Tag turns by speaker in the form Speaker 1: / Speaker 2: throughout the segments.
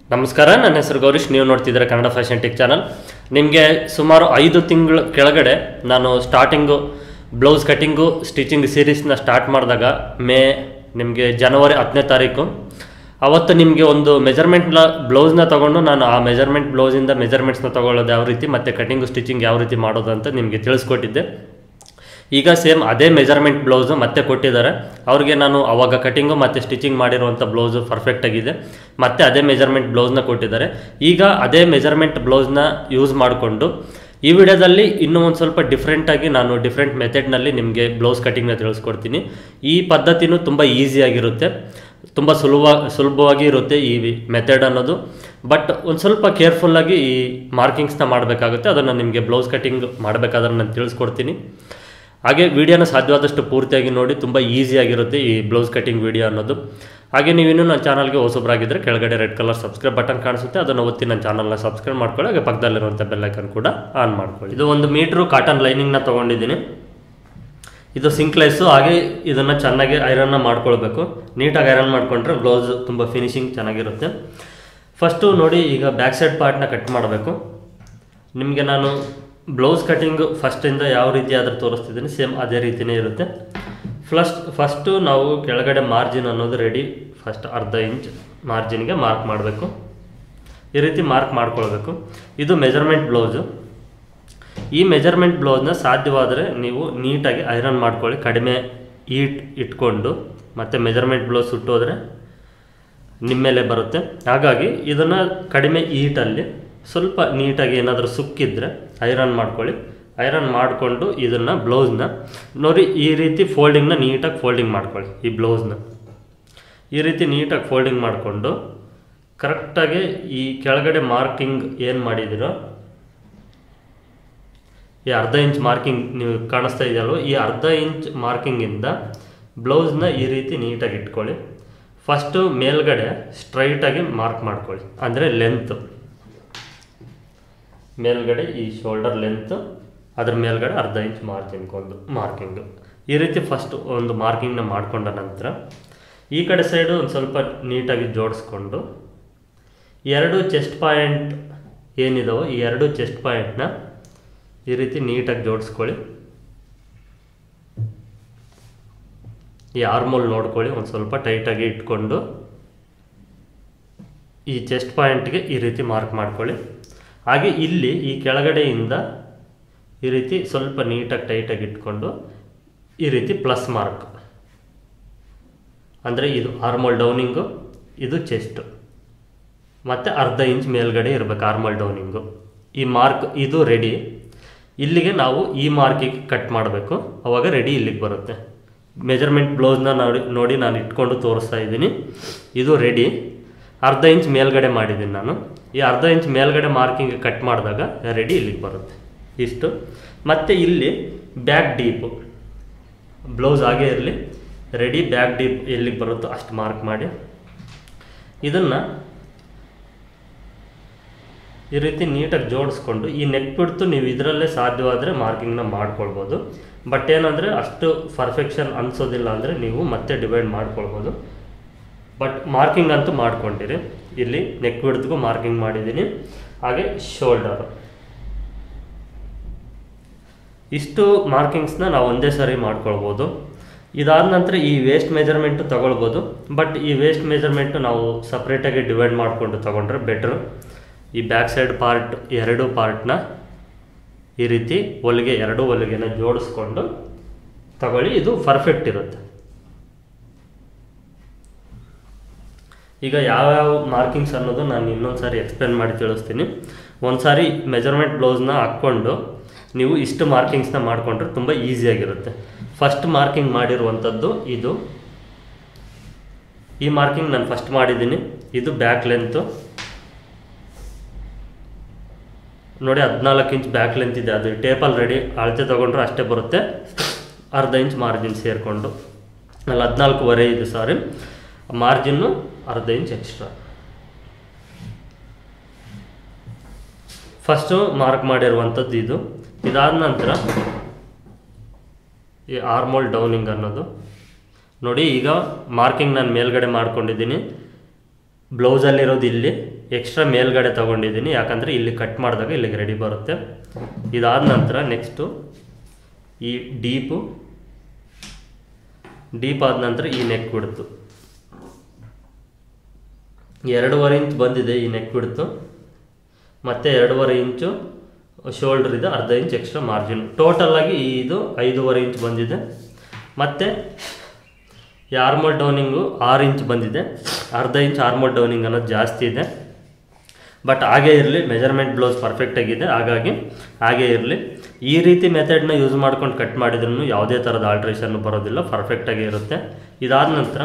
Speaker 1: ನಮಸ್ಕಾರ ನನ್ನ ಹೆಸರು ಗೌರೀಶ್ ನೀವು ನೋಡ್ತಿದ್ದೀರಾ ಕನ್ನಡ ಫ್ಯಾಷನ್ ಟೆಕ್ ಚಾನಲ್ ನಿಮಗೆ ಸುಮಾರು ಐದು ತಿಂಗಳ ಕೆಳಗಡೆ ನಾನು ಸ್ಟಾರ್ಟಿಂಗು ಬ್ಲೌಸ್ ಕಟ್ಟಿಂಗು ಸ್ಟಿಚಿಂಗ್ ಸೀರೀಸ್ನ ಸ್ಟಾರ್ಟ್ ಮಾಡಿದಾಗ ಮೇ ನಿಮಗೆ ಜನವರಿ ಹತ್ತನೇ ತಾರೀಕು ಅವತ್ತು ನಿಮಗೆ ಒಂದು ಮೆಜರ್ಮೆಂಟ್ನ ಬ್ಲೌಸ್ನ ತೊಗೊಂಡು ನಾನು ಆ ಮೆಜರ್ಮೆಂಟ್ ಬ್ಲೌಸಿಂದ ಮೆಜರ್ಮೆಂಟ್ಸ್ನ ತೊಗೊಳ್ಳೋದು ಯಾವ ರೀತಿ ಮತ್ತು ಕಟಿಂಗು ಸ್ಟಿಚಿಂಗ್ ಯಾವ ರೀತಿ ಮಾಡೋದು ಅಂತ ನಿಮಗೆ ತಿಳಿಸ್ಕೊಟ್ಟಿದ್ದೆ ಈಗ ಸೇಮ್ ಅದೇ ಮೆಜರ್ಮೆಂಟ್ ಬ್ಲೌಸು ಮತ್ತೆ ಕೊಟ್ಟಿದ್ದಾರೆ ಅವ್ರಿಗೆ ನಾನು ಅವಾಗ ಕಟಿಂಗು ಮತ್ತು ಸ್ಟಿಚಿಂಗ್ ಮಾಡಿರುವಂಥ ಬ್ಲೌಸು ಪರ್ಫೆಕ್ಟ್ ಆಗಿದೆ ಮತ್ತೆ ಅದೇ ಮೆಜರ್ಮೆಂಟ್ ಬ್ಲೌಸ್ನ ಕೊಟ್ಟಿದ್ದಾರೆ ಈಗ ಅದೇ ಮೆಜರ್ಮೆಂಟ್ ಬ್ಲೌಸ್ನ ಯೂಸ್ ಮಾಡಿಕೊಂಡು ಈ ವಿಡಿಯೋದಲ್ಲಿ ಇನ್ನೂ ಒಂದು ಸ್ವಲ್ಪ ಡಿಫ್ರೆಂಟಾಗಿ ನಾನು ಡಿಫ್ರೆಂಟ್ ಮೆಥಡ್ನಲ್ಲಿ ನಿಮಗೆ ಬ್ಲೌಸ್ ಕಟಿಂಗ್ನ ತಿಳಿಸ್ಕೊಡ್ತೀನಿ ಈ ಪದ್ಧತಿನೂ ತುಂಬ ಈಸಿಯಾಗಿರುತ್ತೆ ತುಂಬ ಸುಲಭ ಸುಲಭವಾಗಿ ಇರುತ್ತೆ ಈ ಮೆಥಡ್ ಅನ್ನೋದು ಬಟ್ ಒಂದು ಸ್ವಲ್ಪ ಕೇರ್ಫುಲ್ಲಾಗಿ ಈ ಮಾರ್ಕಿಂಗ್ಸ್ನ ಮಾಡಬೇಕಾಗುತ್ತೆ ಅದನ್ನು ನಿಮಗೆ ಬ್ಲೌಸ್ ಕಟಿಂಗ್ ಮಾಡಬೇಕಾದ್ರೆ ನಾನು ತಿಳಿಸ್ಕೊಡ್ತೀನಿ ಹಾಗೆ ವಿಡಿಯೋನ ಸಾಧ್ಯವಾದಷ್ಟು ಪೂರ್ತಿಯಾಗಿ ನೋಡಿ ತುಂಬ ಈಸಿಯಾಗಿರುತ್ತೆ ಈ ಬ್ಲೌಸ್ ಕಟಿಂಗ್ ವಿಡಿಯೋ ಅನ್ನೋದು ಹಾಗೆ ನೀವಿನ್ನೂ ನನ್ನ ಚಾನಲ್ಗೆ ಹೊಸಬ್ರಾಗಿದ್ದರೆ ಕೆಳಗಡೆ ರೆಡ್ ಕಲರ್ ಸಬ್ಸ್ಕ್ರೈಬ್ ಬಟನ್ ಕಾಣಿಸುತ್ತೆ ಅದನ್ನು ಒತ್ತಿ ನನ್ನ ಚಾನಲ್ನ ಸಬ್ಸ್ಕ್ರೈಬ್ ಮಾಡ್ಕೊಳ್ಳಿ ಹಾಗೆ ಪಕ್ಕದಲ್ಲಿರುವಂಥ ಬೆಲ್ಲೈಕನ್ ಕೂಡ ಆನ್ ಮಾಡ್ಕೊಳ್ಳಿ ಇದು ಒಂದು ಮೀಟ್ರು ಕಾಟನ್ ಲೈನಿಂಗ್ನ ತೊಗೊಂಡಿದ್ದೀನಿ ಇದು ಸಿಂಕ್ಲೆಸ್ಸು ಹಾಗೆ ಇದನ್ನು ಚೆನ್ನಾಗಿ ಐರನ್ನ ಮಾಡ್ಕೊಳ್ಬೇಕು ನೀಟಾಗಿ ಐರನ್ ಮಾಡಿಕೊಂಡ್ರೆ ಬ್ಲೌಸ್ ತುಂಬ ಫಿನಿಶಿಂಗ್ ಚೆನ್ನಾಗಿರುತ್ತೆ ಫಸ್ಟು ನೋಡಿ ಈಗ ಬ್ಯಾಕ್ ಸೈಡ್ ಪಾರ್ಟ್ನ ಕಟ್ ಮಾಡಬೇಕು ನಿಮಗೆ ನಾನು ಬ್ಲೌಸ್ ಕಟಿಂಗು ಫಸ್ಟಿಂದ ಯಾವ ರೀತಿ ಆದರೂ ತೋರಿಸ್ತಿದ್ದೀನಿ ಸೇಮ್ ಅದೇ ರೀತಿಯೇ ಇರುತ್ತೆ ಫಸ್ಟ್ ಫಸ್ಟು ನಾವು ಕೆಳಗಡೆ ಮಾರ್ಜಿನ್ ಅನ್ನೋದು ರೆಡಿ ಫಸ್ಟ್ ಅರ್ಧ ಇಂಚ್ ಮಾರ್ಜಿನ್ಗೆ ಮಾರ್ಕ್ ಮಾಡಬೇಕು ಈ ರೀತಿ ಮಾರ್ಕ್ ಮಾಡ್ಕೊಳ್ಬೇಕು ಇದು ಮೆಜರ್ಮೆಂಟ್ ಬ್ಲೌಸು ಈ ಮೆಜರ್ಮೆಂಟ್ ಬ್ಲೌಸ್ನ ಸಾಧ್ಯವಾದರೆ ನೀವು ನೀಟಾಗಿ ಐರನ್ ಮಾಡ್ಕೊಳ್ಳಿ ಕಡಿಮೆ ಈಟ್ ಇಟ್ಕೊಂಡು ಮತ್ತು ಮೆಜರ್ಮೆಂಟ್ ಬ್ಲೌಸ್ ಸುಟ್ಟೋದ್ರೆ ನಿಮ್ಮ ಮೇಲೆ ಬರುತ್ತೆ ಹಾಗಾಗಿ ಇದನ್ನು ಕಡಿಮೆ ಈಟಲ್ಲಿ ಸ್ವಲ್ಪ ನೀಟಾಗಿ ಏನಾದರೂ ಸುಕ್ಕಿದ್ರೆ ಐರನ್ ಮಾಡ್ಕೊಳ್ಳಿ ಐರನ್ ಮಾಡಿಕೊಂಡು ಇದನ್ನು ಬ್ಲೌಸ್ನ ನೋಡಿ ಈ ರೀತಿ ಫೋಲ್ಡಿಂಗ್ನ ನೀಟಾಗಿ ಫೋಲ್ಡಿಂಗ್ ಮಾಡ್ಕೊಳ್ಳಿ ಈ ಬ್ಲೌಸ್ನ ಈ ರೀತಿ ನೀಟಾಗಿ ಫೋಲ್ಡಿಂಗ್ ಮಾಡಿಕೊಂಡು ಕರೆಕ್ಟಾಗಿ ಈ ಕೆಳಗಡೆ ಮಾರ್ಕಿಂಗ್ ಏನು ಮಾಡಿದ್ದೀರೋ ಈ ಅರ್ಧ ಇಂಚ್ ಮಾರ್ಕಿಂಗ್ ನೀವು ಕಾಣಿಸ್ತಾ ಇದೆಯಲ್ವ ಈ ಅರ್ಧ ಇಂಚ್ ಮಾರ್ಕಿಂಗಿಂದ ಬ್ಲೌಸ್ನ ಈ ರೀತಿ ನೀಟಾಗಿ ಇಟ್ಕೊಳ್ಳಿ ಫಸ್ಟು ಮೇಲ್ಗಡೆ ಸ್ಟ್ರೈಟಾಗಿ ಮಾರ್ಕ್ ಮಾಡ್ಕೊಳ್ಳಿ ಅಂದರೆ ಲೆಂತ್ ಮೇಲ್ಗಡೆ ಈ ಶೋಲ್ಡರ್ ಲೆಂತ್ ಅದ್ರ ಮೇಲ್ಗಡೆ ಅರ್ಧ ಇಂಚ್ ಮಾರ್ಕಿಂಗ್ ಒಂದು ಮಾರ್ಕಿಂಗು ಈ ರೀತಿ ಫಸ್ಟ್ ಒಂದು ಮಾರ್ಕಿಂಗ್ನ ಮಾಡಿಕೊಂಡ ನಂತರ ಈ ಕಡೆ ಸೈಡು ಒಂದು ಸ್ವಲ್ಪ ನೀಟಾಗಿ ಜೋಡಿಸ್ಕೊಂಡು ಎರಡು ಚೆಸ್ಟ್ ಪಾಯಿಂಟ್ ಏನಿದಾವೋ ಈ ಎರಡು ಚೆಸ್ಟ್ ಪಾಯಿಂಟ್ನ ಈ ರೀತಿ ನೀಟಾಗಿ ಜೋಡಿಸ್ಕೊಳ್ಳಿ ಈ ಆರ್ಮೋಲ್ ನೋಡ್ಕೊಳ್ಳಿ ಒಂದು ಸ್ವಲ್ಪ ಟೈಟಾಗಿ ಇಟ್ಕೊಂಡು ಈ ಚೆಸ್ಟ್ ಪಾಯಿಂಟ್ಗೆ ಈ ರೀತಿ ಮಾರ್ಕ್ ಮಾಡ್ಕೊಳ್ಳಿ ಹಾಗೆ ಇಲ್ಲಿ ಈ ಕೆಳಗಡೆಯಿಂದ ಈ ರೀತಿ ಸ್ವಲ್ಪ ನೀಟಾಗಿ ಟೈಟಾಗಿ ಇಟ್ಕೊಂಡು ಈ ರೀತಿ ಪ್ಲಸ್ ಮಾರ್ಕ್ ಅಂದರೆ ಇದು ಆರ್ಮೋಲ್ ಡೌನಿಂಗು ಇದು ಚೆಸ್ಟು ಮತ್ತು ಅರ್ಧ ಇಂಚ್ ಮೇಲ್ಗಡೆ ಇರಬೇಕು ಆರ್ಮಲ್ ಡೌನಿಂಗು ಈ ಮಾರ್ಕ್ ಇದು ರೆಡಿ ಇಲ್ಲಿಗೆ ನಾವು ಈ ಮಾರ್ಕಿಗೆ ಕಟ್ ಮಾಡಬೇಕು ಅವಾಗ ರೆಡಿ ಇಲ್ಲಿಗೆ ಬರುತ್ತೆ ಮೆಜರ್ಮೆಂಟ್ ಬ್ಲೌಸ್ನ ನೋಡಿ ನೋಡಿ ನಾನು ಇಟ್ಕೊಂಡು ತೋರಿಸ್ತಾ ಇದ್ದೀನಿ ಇದು ರೆಡಿ ಅರ್ಧ ಇಂಚ್ ಮೇಲ್ಗಡೆ ಮಾಡಿದ್ದೀನಿ ನಾನು ಈ ಅರ್ಧ ಇಂಚ್ ಮೇಲ್ಗಡೆ ಮಾರ್ಕಿಂಗ್ ಕಟ್ ಮಾಡಿದಾಗ ರೆಡಿ ಇಲ್ಲಿಗೆ ಬರುತ್ತೆ ಇಷ್ಟು ಮತ್ತು ಇಲ್ಲಿ ಬ್ಯಾಕ್ ಡೀಪು ಬ್ಲೌಸ್ ಹಾಗೇ ಇರಲಿ ರೆಡಿ ಬ್ಯಾಕ್ ಡೀಪ್ ಎಲ್ಲಿಗೆ ಬರುತ್ತೋ ಅಷ್ಟು ಮಾರ್ಕ್ ಮಾಡಿ ಇದನ್ನು ಈ ರೀತಿ ನೀಟಾಗಿ ಜೋಡಿಸ್ಕೊಂಡು ಈ ನೆಕ್ ಬಿಡ್ತು ನೀವು ಇದರಲ್ಲೇ ಸಾಧ್ಯವಾದರೆ ಮಾರ್ಕಿಂಗ್ನ ಮಾಡ್ಕೊಳ್ಬೋದು ಬಟ್ ಏನಂದರೆ ಅಷ್ಟು ಪರ್ಫೆಕ್ಷನ್ ಅನಿಸೋದಿಲ್ಲ ಅಂದರೆ ನೀವು ಮತ್ತೆ ಡಿವೈಡ್ ಮಾಡ್ಕೊಳ್ಬೋದು ಬಟ್ ಮಾರ್ಕಿಂಗ್ ಅಂತೂ ಮಾಡ್ಕೊಂಡಿರಿ ಇಲ್ಲಿ ನೆಕ್ ಬಿಡ್ತಿಗೂ ಮಾರ್ಕಿಂಗ್ ಮಾಡಿದ್ದೀನಿ ಹಾಗೆ ಶೋಲ್ಡರ್ ಇಷ್ಟು ಮಾರ್ಕಿಂಗ್ಸ್ನ ನಾವು ಒಂದೇ ಸಾರಿ ಮಾಡ್ಕೊಳ್ಬೋದು ಇದಾದ ನಂತರ ಈ ವೇಸ್ಟ್ ಮೆಜರ್ಮೆಂಟು ತಗೊಳ್ಬೋದು ಬಟ್ ಈ ವೇಸ್ಟ್ ಮೆಜರ್ಮೆಂಟು ನಾವು ಸಪ್ರೇಟಾಗಿ ಡಿವೈಡ್ ಮಾಡಿಕೊಂಡು ತಗೊಂಡ್ರೆ ಬೆಟ್ರು ಈ ಬ್ಯಾಕ್ ಸೈಡ್ ಪಾರ್ಟ್ ಎರಡು ಪಾರ್ಟ್ನ ಈ ರೀತಿ ಹೊಲಿಗೆ ಎರಡು ಹೊಲಿಗೆನ ಜೋಡಿಸ್ಕೊಂಡು ತಗೊಳ್ಳಿ ಇದು ಪರ್ಫೆಕ್ಟ್ ಇರುತ್ತೆ ಈಗ ಯಾವ್ಯಾವ ಮಾರ್ಕಿಂಗ್ಸ್ ಅನ್ನೋದು ನಾನು ಇನ್ನೊಂದು ಸಾರಿ ಎಕ್ಸ್ಪ್ಲೇನ್ ಮಾಡಿ ತಿಳಿಸ್ತೀನಿ ಒಂದು ಸಾರಿ ಮೆಜರ್ಮೆಂಟ್ ಬ್ಲೌಸ್ನ ಹಾಕ್ಕೊಂಡು ನೀವು ಇಷ್ಟು ಮಾರ್ಕಿಂಗ್ಸ್ನ ಮಾಡಿಕೊಂಡ್ರೆ ತುಂಬ ಈಸಿಯಾಗಿರುತ್ತೆ ಫಸ್ಟ್ ಮಾರ್ಕಿಂಗ್ ಮಾಡಿರುವಂಥದ್ದು ಇದು ಈ ಮಾರ್ಕಿಂಗ್ ನಾನು ಫಸ್ಟ್ ಮಾಡಿದ್ದೀನಿ ಇದು ಬ್ಯಾಕ್ ಲೆಂತು ನೋಡಿ ಹದಿನಾಲ್ಕು ಇಂಚ್ ಬ್ಯಾಕ್ ಲೆಂತ್ ಇದೆ ಅದು ಟೇಪಲ್ಲಿ ರೆಡಿ ಅಳತೆ ತೊಗೊಂಡ್ರೆ ಅಷ್ಟೇ ಬರುತ್ತೆ ಅರ್ಧ ಇಂಚ್ ಮಾರ್ಜಿನ್ ಸೇರಿಕೊಂಡು ಅಲ್ಲಿ ಹದಿನಾಲ್ಕೂವರೆ ಇದೆ ಸಾರಿ ಮಾರ್ಜಿನ್ನು ಅರ್ಧ ಇಂಚ್ ಎಕ್ಸ್ಟ್ರಾ ಫಸ್ಟು ಮಾರ್ಕ್ ಮಾಡಿರುವಂಥದ್ದು ಇದು ಇದಾದ ನಂತರ ಈ ಆರ್ಮೋಲ್ ಡೌನಿಂಗ್ ಅನ್ನೋದು ನೋಡಿ ಈಗ ಮಾರ್ಕಿಂಗ್ ನಾನು ಮೇಲ್ಗಡೆ ಮಾಡ್ಕೊಂಡಿದ್ದೀನಿ ಬ್ಲೌಸಲ್ಲಿರೋದು ಇಲ್ಲಿ ಎಕ್ಸ್ಟ್ರಾ ಮೇಲ್ಗಡೆ ತೊಗೊಂಡಿದ್ದೀನಿ ಯಾಕಂದರೆ ಇಲ್ಲಿ ಕಟ್ ಮಾಡಿದಾಗ ಇಲ್ಲಿಗೆ ರೆಡಿ ಬರುತ್ತೆ ಇದಾದ ನಂತರ ನೆಕ್ಸ್ಟು ಈ ಡೀಪು ಡೀಪ್ ಆದ ನಂತರ ಈ ನೆಕ್ ಬಿಡ್ತು ಎರಡೂವರೆ ಇಂಚ್ ಬಂದಿದೆ ಈ ನೆಕ್ ಬಿಡ್ತು ಮತ್ತು ಎರಡೂವರೆ ಇಂಚು ಶೋಲ್ಡರ್ ಇದೆ ಅರ್ಧ ಇಂಚ್ ಎಕ್ಸ್ಟ್ರಾ ಮಾರ್ಜಿನ್ ಟೋಟಲ್ ಆಗಿ ಇದು ಐದೂವರೆ ಇಂಚ್ ಬಂದಿದೆ ಮತ್ತು ಈ ಆರ್ಮೋಲ್ ಡೌನಿಂಗು ಆರು ಇಂಚ್ ಬಂದಿದೆ ಅರ್ಧ ಇಂಚ್ ಆರ್ಮೋಲ್ ಡೌನಿಂಗ್ ಅನ್ನೋದು ಜಾಸ್ತಿ ಇದೆ ಬಟ್ ಹಾಗೇ ಇರಲಿ ಮೆಜರ್ಮೆಂಟ್ ಬ್ಲೌಸ್ ಪರ್ಫೆಕ್ಟಾಗಿದೆ ಹಾಗಾಗಿ ಹಾಗೇ ಇರಲಿ ಈ ರೀತಿ ಮೆಥಡ್ನ ಯೂಸ್ ಮಾಡ್ಕೊಂಡು ಕಟ್ ಮಾಡಿದ್ರೂ ಯಾವುದೇ ಥರದ ಆಲ್ಟ್ರೇಷನ್ ಬರೋದಿಲ್ಲ ಪರ್ಫೆಕ್ಟಾಗಿ ಇರುತ್ತೆ ಇದಾದ ನಂತರ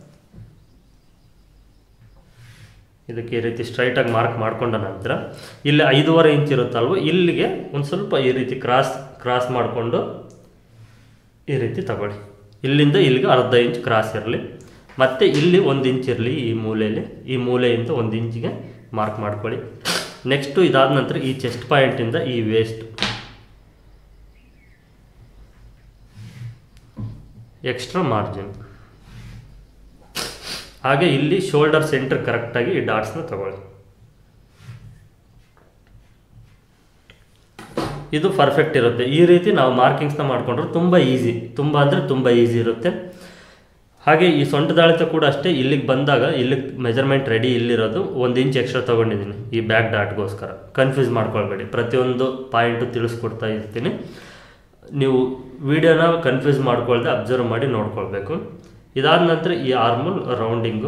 Speaker 1: ಇದಕ್ಕೆ ಈ ರೀತಿ ಸ್ಟ್ರೈಟಾಗಿ ಮಾರ್ಕ್ ಮಾಡ್ಕೊಂಡ ನಂತರ ಇಲ್ಲಿ ಐದೂವರೆ ಇಂಚ್ ಇರುತ್ತಲ್ವ ಇಲ್ಲಿಗೆ ಒಂದು ಸ್ವಲ್ಪ ಈ ರೀತಿ ಕ್ರಾಸ್ ಕ್ರಾಸ್ ಮಾಡಿಕೊಂಡು ಈ ರೀತಿ ತಗೊಳ್ಳಿ ಇಲ್ಲಿಂದ ಇಲ್ಲಿಗೆ ಅರ್ಧ ಇಂಚ್ ಕ್ರಾಸ್ ಇರಲಿ ಮತ್ತು ಇಲ್ಲಿ ಒಂದು ಇಂಚ್ ಇರಲಿ ಈ ಮೂಲೆಯಲ್ಲಿ ಈ ಮೂಲೆಯಿಂದ ಒಂದು ಇಂಚಿಗೆ ಮಾರ್ಕ್ ಮಾಡ್ಕೊಳ್ಳಿ ನೆಕ್ಸ್ಟು ಇದಾದ ನಂತರ ಈ ಚೆಸ್ಟ್ ಪಾಯಿಂಟಿಂದ ಈ ವೇಸ್ಟ್ ಎಕ್ಸ್ಟ್ರಾ ಮಾರ್ಜಿನ್ ಹಾಗೆ ಇಲ್ಲಿ ಶೋಲ್ಡರ್ ಸೆಂಟರ್ ಕರೆಕ್ಟಾಗಿ ಈ ಡಾಟ್ಸ್ನ ತಗೊಳ್ಳಿ ಇದು ಪರ್ಫೆಕ್ಟ್ ಇರುತ್ತೆ ಈ ರೀತಿ ನಾವು ಮಾರ್ಕಿಂಗ್ಸ್ನ ಮಾಡಿಕೊಂಡ್ರೆ ತುಂಬ ಈಸಿ ತುಂಬ ಅಂದರೆ ತುಂಬ ಈಸಿ ಇರುತ್ತೆ ಹಾಗೆ ಈ ಸೊಂಟದಾಳಿತ ಕೂಡ ಅಷ್ಟೇ ಇಲ್ಲಿಗೆ ಬಂದಾಗ ಇಲ್ಲಿಗೆ ಮೆಜರ್ಮೆಂಟ್ ರೆಡಿ ಇಲ್ಲಿರೋದು ಒಂದು ಇಂಚ್ ಎಕ್ಸ್ಟ್ರಾ ತೊಗೊಂಡಿದ್ದೀನಿ ಈ ಬ್ಯಾಕ್ ಡಾಟ್ಗೋಸ್ಕರ ಕನ್ಫ್ಯೂಸ್ ಮಾಡ್ಕೊಳ್ಬೇಡಿ ಪ್ರತಿಯೊಂದು ಪಾಯಿಂಟು ತಿಳಿಸ್ಕೊಡ್ತಾ ಇರ್ತೀನಿ ನೀವು ವಿಡಿಯೋನ ಕನ್ಫ್ಯೂಸ್ ಮಾಡ್ಕೊಳ್ದೆ ಅಬ್ಸರ್ವ್ ಮಾಡಿ ನೋಡ್ಕೊಳ್ಬೇಕು ಇದಾದ ನಂತರ ಈ ಆರ್ಮಲ್ ರೌಂಡಿಂಗು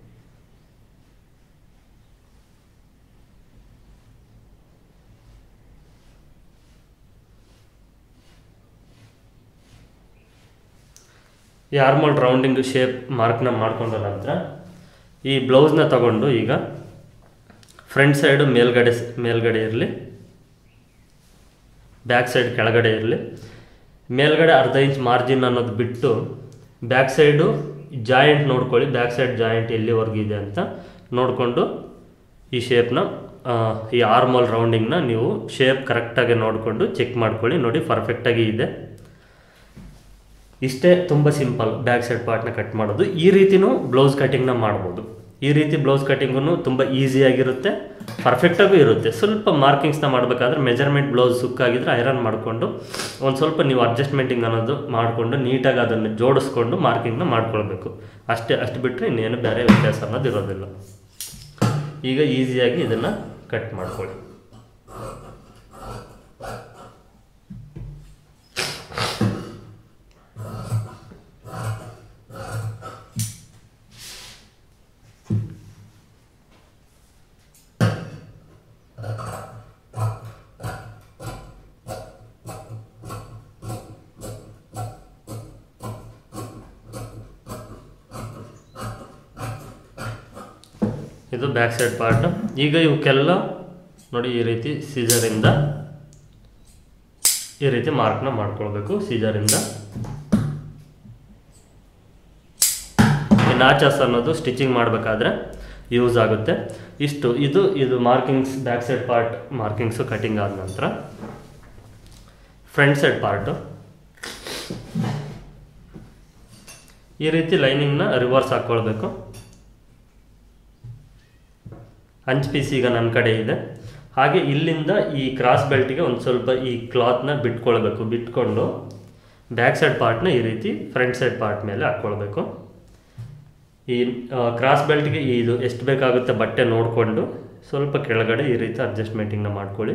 Speaker 1: ಈ ಆರ್ಮಲ್ ರೌಂಡಿಂಗ್ ಶೇಪ್ ಮಾರ್ಕ್ನ ಮಾಡ್ಕೊಂಡ ನಂತರ ಈ ಬ್ಲೌಸ್ನ ತಗೊಂಡು ಈಗ ಫ್ರಂಟ್ ಸೈಡು ಮೇಲ್ಗಡೆ ಮೇಲ್ಗಡೆ ಇರಲಿ ಬ್ಯಾಕ್ ಸೈಡ್ ಕೆಳಗಡೆ ಇರಲಿ ಮೇಲ್ಗಡೆ ಅರ್ಧ ಇಂಚ್ ಮಾರ್ಜಿನ್ ಅನ್ನೋದು ಬಿಟ್ಟು ಬ್ಯಾಕ್ ಸೈಡು ಜಾಯಿಂಟ್ ನೋಡ್ಕೊಳ್ಳಿ ಬ್ಯಾಕ್ ಸೈಡ್ ಜಾಯಿಂಟ್ ಎಲ್ಲಿವರೆಗೂ ಇದೆ ಅಂತ ನೋಡಿಕೊಂಡು ಈ ಶೇಪ್ನ ಈ ಆರ್ಮಲ್ ರೌಂಡಿಂಗ್ನ ನೀವು ಶೇಪ್ ಕರೆಕ್ಟಾಗಿ ನೋಡಿಕೊಂಡು ಚೆಕ್ ಮಾಡ್ಕೊಳ್ಳಿ ನೋಡಿ ಪರ್ಫೆಕ್ಟಾಗಿ ಇದೆ ಇಷ್ಟೇ ತುಂಬ ಸಿಂಪಲ್ ಬ್ಯಾಕ್ ಸೈಡ್ ಪಾರ್ಟ್ನ ಕಟ್ ಮಾಡೋದು ಈ ರೀತಿನೂ ಬ್ಲೌಸ್ ಕಟಿಂಗ್ನ ಮಾಡ್ಬೋದು ಈ ರೀತಿ ಬ್ಲೌಸ್ ಕಟಿಂಗು ತುಂಬ ಈಸಿಯಾಗಿರುತ್ತೆ ಪರ್ಫೆಕ್ಟಾಗೂ ಇರುತ್ತೆ ಸ್ವಲ್ಪ ಮಾರ್ಕಿಂಗ್ಸ್ನ ಮಾಡಬೇಕಾದ್ರೆ ಮೆಜರ್ಮೆಂಟ್ ಬ್ಲೌಸ್ ಸುಕ್ಕಾಗಿದ್ರೆ ಐರನ್ ಮಾಡಿಕೊಂಡು ಒಂದು ಸ್ವಲ್ಪ ನೀವು ಅಡ್ಜಸ್ಟ್ಮೆಂಟಿಂಗ್ ಅನ್ನೋದು ಮಾಡಿಕೊಂಡು ನೀಟಾಗಿ ಅದನ್ನು ಜೋಡಿಸ್ಕೊಂಡು ಮಾರ್ಕಿಂಗ್ನ ಮಾಡ್ಕೊಳ್ಬೇಕು ಅಷ್ಟೇ ಅಷ್ಟು ಬಿಟ್ಟರೆ ಇನ್ನೇನು ಬೇರೆ ವ್ಯತ್ಯಾಸ ಅನ್ನೋದು ಇರೋದಿಲ್ಲ ಈಗ ಈಸಿಯಾಗಿ ಇದನ್ನು ಕಟ್ ಮಾಡ್ಕೊಳ್ಳಿ ಇದು ಬ್ಯಾಕ್ ಸೈಡ್ ಪಾರ್ಟ್ ಈಗ ಇವಕ್ಕೆಲ್ಲ ನೋಡಿ ಈ ರೀತಿ ಸೀಸರಿಂದ ಈ ರೀತಿ ಮಾರ್ಕ್ನ ಮಾಡ್ಕೊಳ್ಬೇಕು ಸೀಸರಿಂದ ಈ ನಾಚಸ್ ಅನ್ನೋದು ಸ್ಟಿಚಿಂಗ್ ಮಾಡಬೇಕಾದ್ರೆ ಯೂಸ್ ಆಗುತ್ತೆ ಇಷ್ಟು ಇದು ಇದು markings back side part markings cutting ಆದ ನಂತರ ಫ್ರಂಟ್ ಸೈಡ್ ಪಾರ್ಟು ಈ ರೀತಿ ಲೈನಿಂಗ್ನ ರಿವರ್ಸ್ ಹಾಕ್ಕೊಳ್ಬೇಕು ಅಂಚ್ ಪೀಸ್ ಈಗ ನನ್ನ ಕಡೆ ಇದೆ ಹಾಗೆ ಇಲ್ಲಿಂದ ಈ ಕ್ರಾಸ್ ಬೆಲ್ಟಿಗೆ ಒಂದು ಸ್ವಲ್ಪ ಈ ಕ್ಲಾತ್ನ ಬಿಟ್ಕೊಳ್ಬೇಕು ಬಿಟ್ಕೊಂಡು ಬ್ಯಾಕ್ ಸೈಡ್ ಪಾರ್ಟ್ನ ಈ ರೀತಿ ಫ್ರಂಟ್ ಸೈಡ್ ಪಾರ್ಟ್ ಮೇಲೆ ಹಾಕ್ಕೊಳ್ಬೇಕು ಈ ಕ್ರಾಸ್ ಬೆಲ್ಟ್ಗೆ ಇದು ಎಷ್ಟು ಬೇಕಾಗುತ್ತೆ ಬಟ್ಟೆ ನೋಡಿಕೊಂಡು ಸ್ವಲ್ಪ ಕೆಳಗಡೆ ಈ ರೀತಿ ಅಡ್ಜಸ್ಟ್ಮೆಂಟಿಂಗ್ನ ಮಾಡ್ಕೊಳ್ಳಿ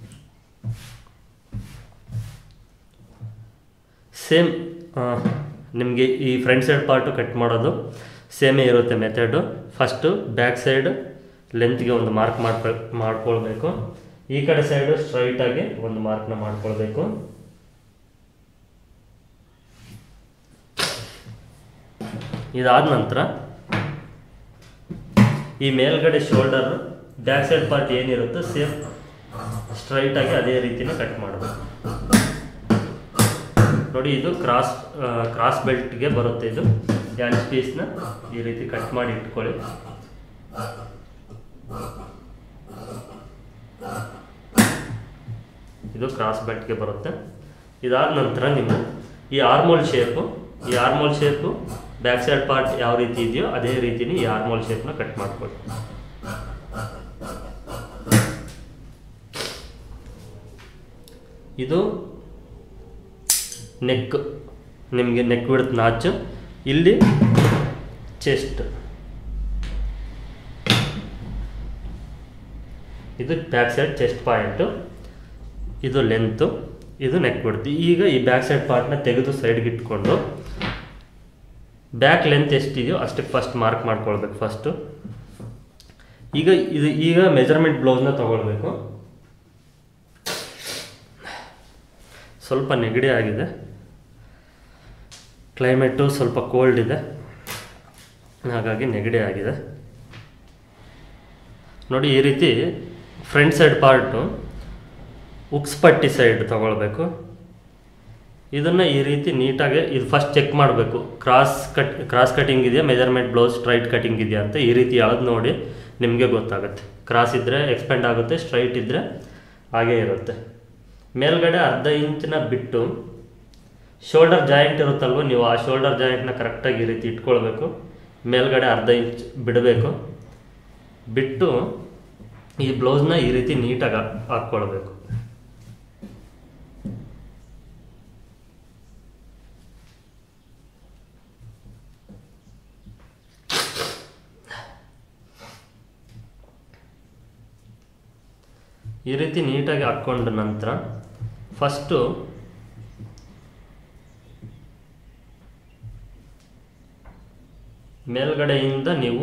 Speaker 1: ಸೇಮ್ ನಿಮಗೆ ಈ ಫ್ರಂಟ್ ಸೈಡ್ ಪಾರ್ಟು ಕಟ್ ಮಾಡೋದು ಸೇಮೇ ಇರುತ್ತೆ ಮೆಥಡು ಫಸ್ಟು ಬ್ಯಾಕ್ ಸೈಡ್ ಲೆಂತ್ಗೆ ಒಂದು ಮಾರ್ಕ್ ಮಾಡ್ಕೊ ಮಾಡ್ಕೊಳ್ಬೇಕು ಈ ಕಡೆ ಸೈಡು ಸ್ಟ್ರೈಟಾಗಿ ಒಂದು ಮಾರ್ಕ್ನ ಮಾಡ್ಕೊಳ್ಬೇಕು ಇದಾದ ನಂತರ ಈ ಮೇಲ್ಗಡೆ ಶೋಲ್ಡರ್ ಬ್ಯಾಕ್ ಸೈಡ್ ಪಾರ್ಟ್ ಏನಿರುತ್ತೋ ಸೇಮ್ ಸ್ಟ್ರೈಟಾಗಿ ಅದೇ ರೀತಿನೇ ಕಟ್ ಮಾಡಬೇಕು ನೋಡಿ ಇದು ಕ್ರಾಸ್ ಕ್ರಾಸ್ ಬೆಲ್ಟ್ಗೆ ಬರುತ್ತೆ ಇದು ಡ್ಯಾನ್ಸ್ ಪೀಸ್ನ ಈ ರೀತಿ ಕಟ್ ಮಾಡಿ ಇಟ್ಕೊಳ್ಳಿ ಇದು ಕ್ರಾಸ್ ಬೆಲ್ಟ್ಗೆ ಬರುತ್ತೆ ಇದಾದ ನಂತರ ನೀವು ಈ ಆರ್ಮೋಲ್ ಶೇಪು ಈ armhole shape back side part ಯಾವ ರೀತಿ ಇದೆಯೋ ಅದೇ ರೀತಿನೇ ಈ ಆರ್ಮೋಲ್ ಶೇಪ್ನ ಕಟ್ ಮಾಡ್ಕೊಳ್ಳಿ ಇದು ನೆಕ್ ನಿಮಗೆ ನೆಕ್ ಬಿಡುತ್ತೆ ನಾಚು ಇಲ್ಲಿ ಚೆಸ್ಟ್ ಇದು ಬ್ಯಾಕ್ ಸೈಡ್ ಚೆಸ್ಟ್ ಪಾಯಿಂಟು ಇದು ಲೆಂತು ಇದು ನೆಕ್ ಬಿಡುತ್ತೆ ಈಗ ಈ ಬ್ಯಾಕ್ ಸೈಡ್ ಪಾರ್ಟ್ನ ತೆಗೆದು ಸೈಡ್ಗೆ ಇಟ್ಕೊಂಡು ಬ್ಯಾಕ್ ಲೆಂತ್ ಎಷ್ಟಿದೆಯೋ ಅಷ್ಟಕ್ಕೆ ಫಸ್ಟ್ ಮಾರ್ಕ್ ಮಾಡ್ಕೊಳ್ಬೇಕು ಫಸ್ಟು ಈಗ ಇದು ಈಗ ಮೆಜರ್ಮೆಂಟ್ ಬ್ಲೌಸ್ನ ತಗೊಳ್ಬೇಕು ಸ್ವಲ್ಪ ನೆಗಡಿ ಆಗಿದೆ ಕ್ಲೈಮೇಟು ಸ್ವಲ್ಪ ಕೋಲ್ಡ್ ಇದೆ ಹಾಗಾಗಿ ನೆಗಡಿ ಆಗಿದೆ ನೋಡಿ ಈ ರೀತಿ ಫ್ರಂಟ್ ಸೈಡ್ ಪಾರ್ಟು ಉಕ್ಸ್ ಪಟ್ಟಿ ಸೈಡ್ ತಗೊಳ್ಬೇಕು ಇದನ್ನು ಈ ರೀತಿ ನೀಟಾಗಿ ಇದು ಫಸ್ಟ್ ಚೆಕ್ ಮಾಡಬೇಕು ಕ್ರಾಸ್ ಕಟ್ ಕ್ರಾಸ್ ಕಟಿಂಗ್ ಇದೆಯಾ ಮೆಜರ್ಮೆಂಟ್ ಬ್ಲೌಸ್ ಸ್ಟ್ರೈಟ್ ಕಟಿಂಗ್ ಇದೆಯಾ ಅಂತ ಈ ರೀತಿ ಯಾವ್ದು ನೋಡಿ ನಿಮಗೆ ಗೊತ್ತಾಗುತ್ತೆ ಕ್ರಾಸ್ ಇದ್ದರೆ ಎಕ್ಸ್ಪೆಂಡ್ ಆಗುತ್ತೆ ಸ್ಟ್ರೈಟ್ ಇದ್ದರೆ ಹಾಗೇ ಇರುತ್ತೆ ಮೇಲ್ಗಡೆ ಅರ್ಧ ಇಂಚಿನ ಬಿಟ್ಟು ಶೋಲ್ಡರ್ ಜಾಯಿಂಟ್ ಇರುತ್ತಲ್ವ ನೀವು ಆ ಶೋಲ್ಡರ್ ಜಾಯಿಂಟ್ನ ಕರೆಕ್ಟಾಗಿ ಈ ರೀತಿ ಇಟ್ಕೊಳ್ಬೇಕು ಮೇಲ್ಗಡೆ ಅರ್ಧ ಇಂಚ್ ಬಿಡಬೇಕು ಬಿಟ್ಟು ಈ ಬ್ಲೌಸ್ನ ಈ ರೀತಿ ನೀಟಾಗಿ ಹಾಕ್ಕೊಳ್ಬೇಕು ಈ ರೀತಿ ನೀಟಾಗಿ ಹಾಕ್ಕೊಂಡ ನಂತರ ಫಸ್ಟು ಮೇಲ್ಗಡೆಯಿಂದ ನೀವು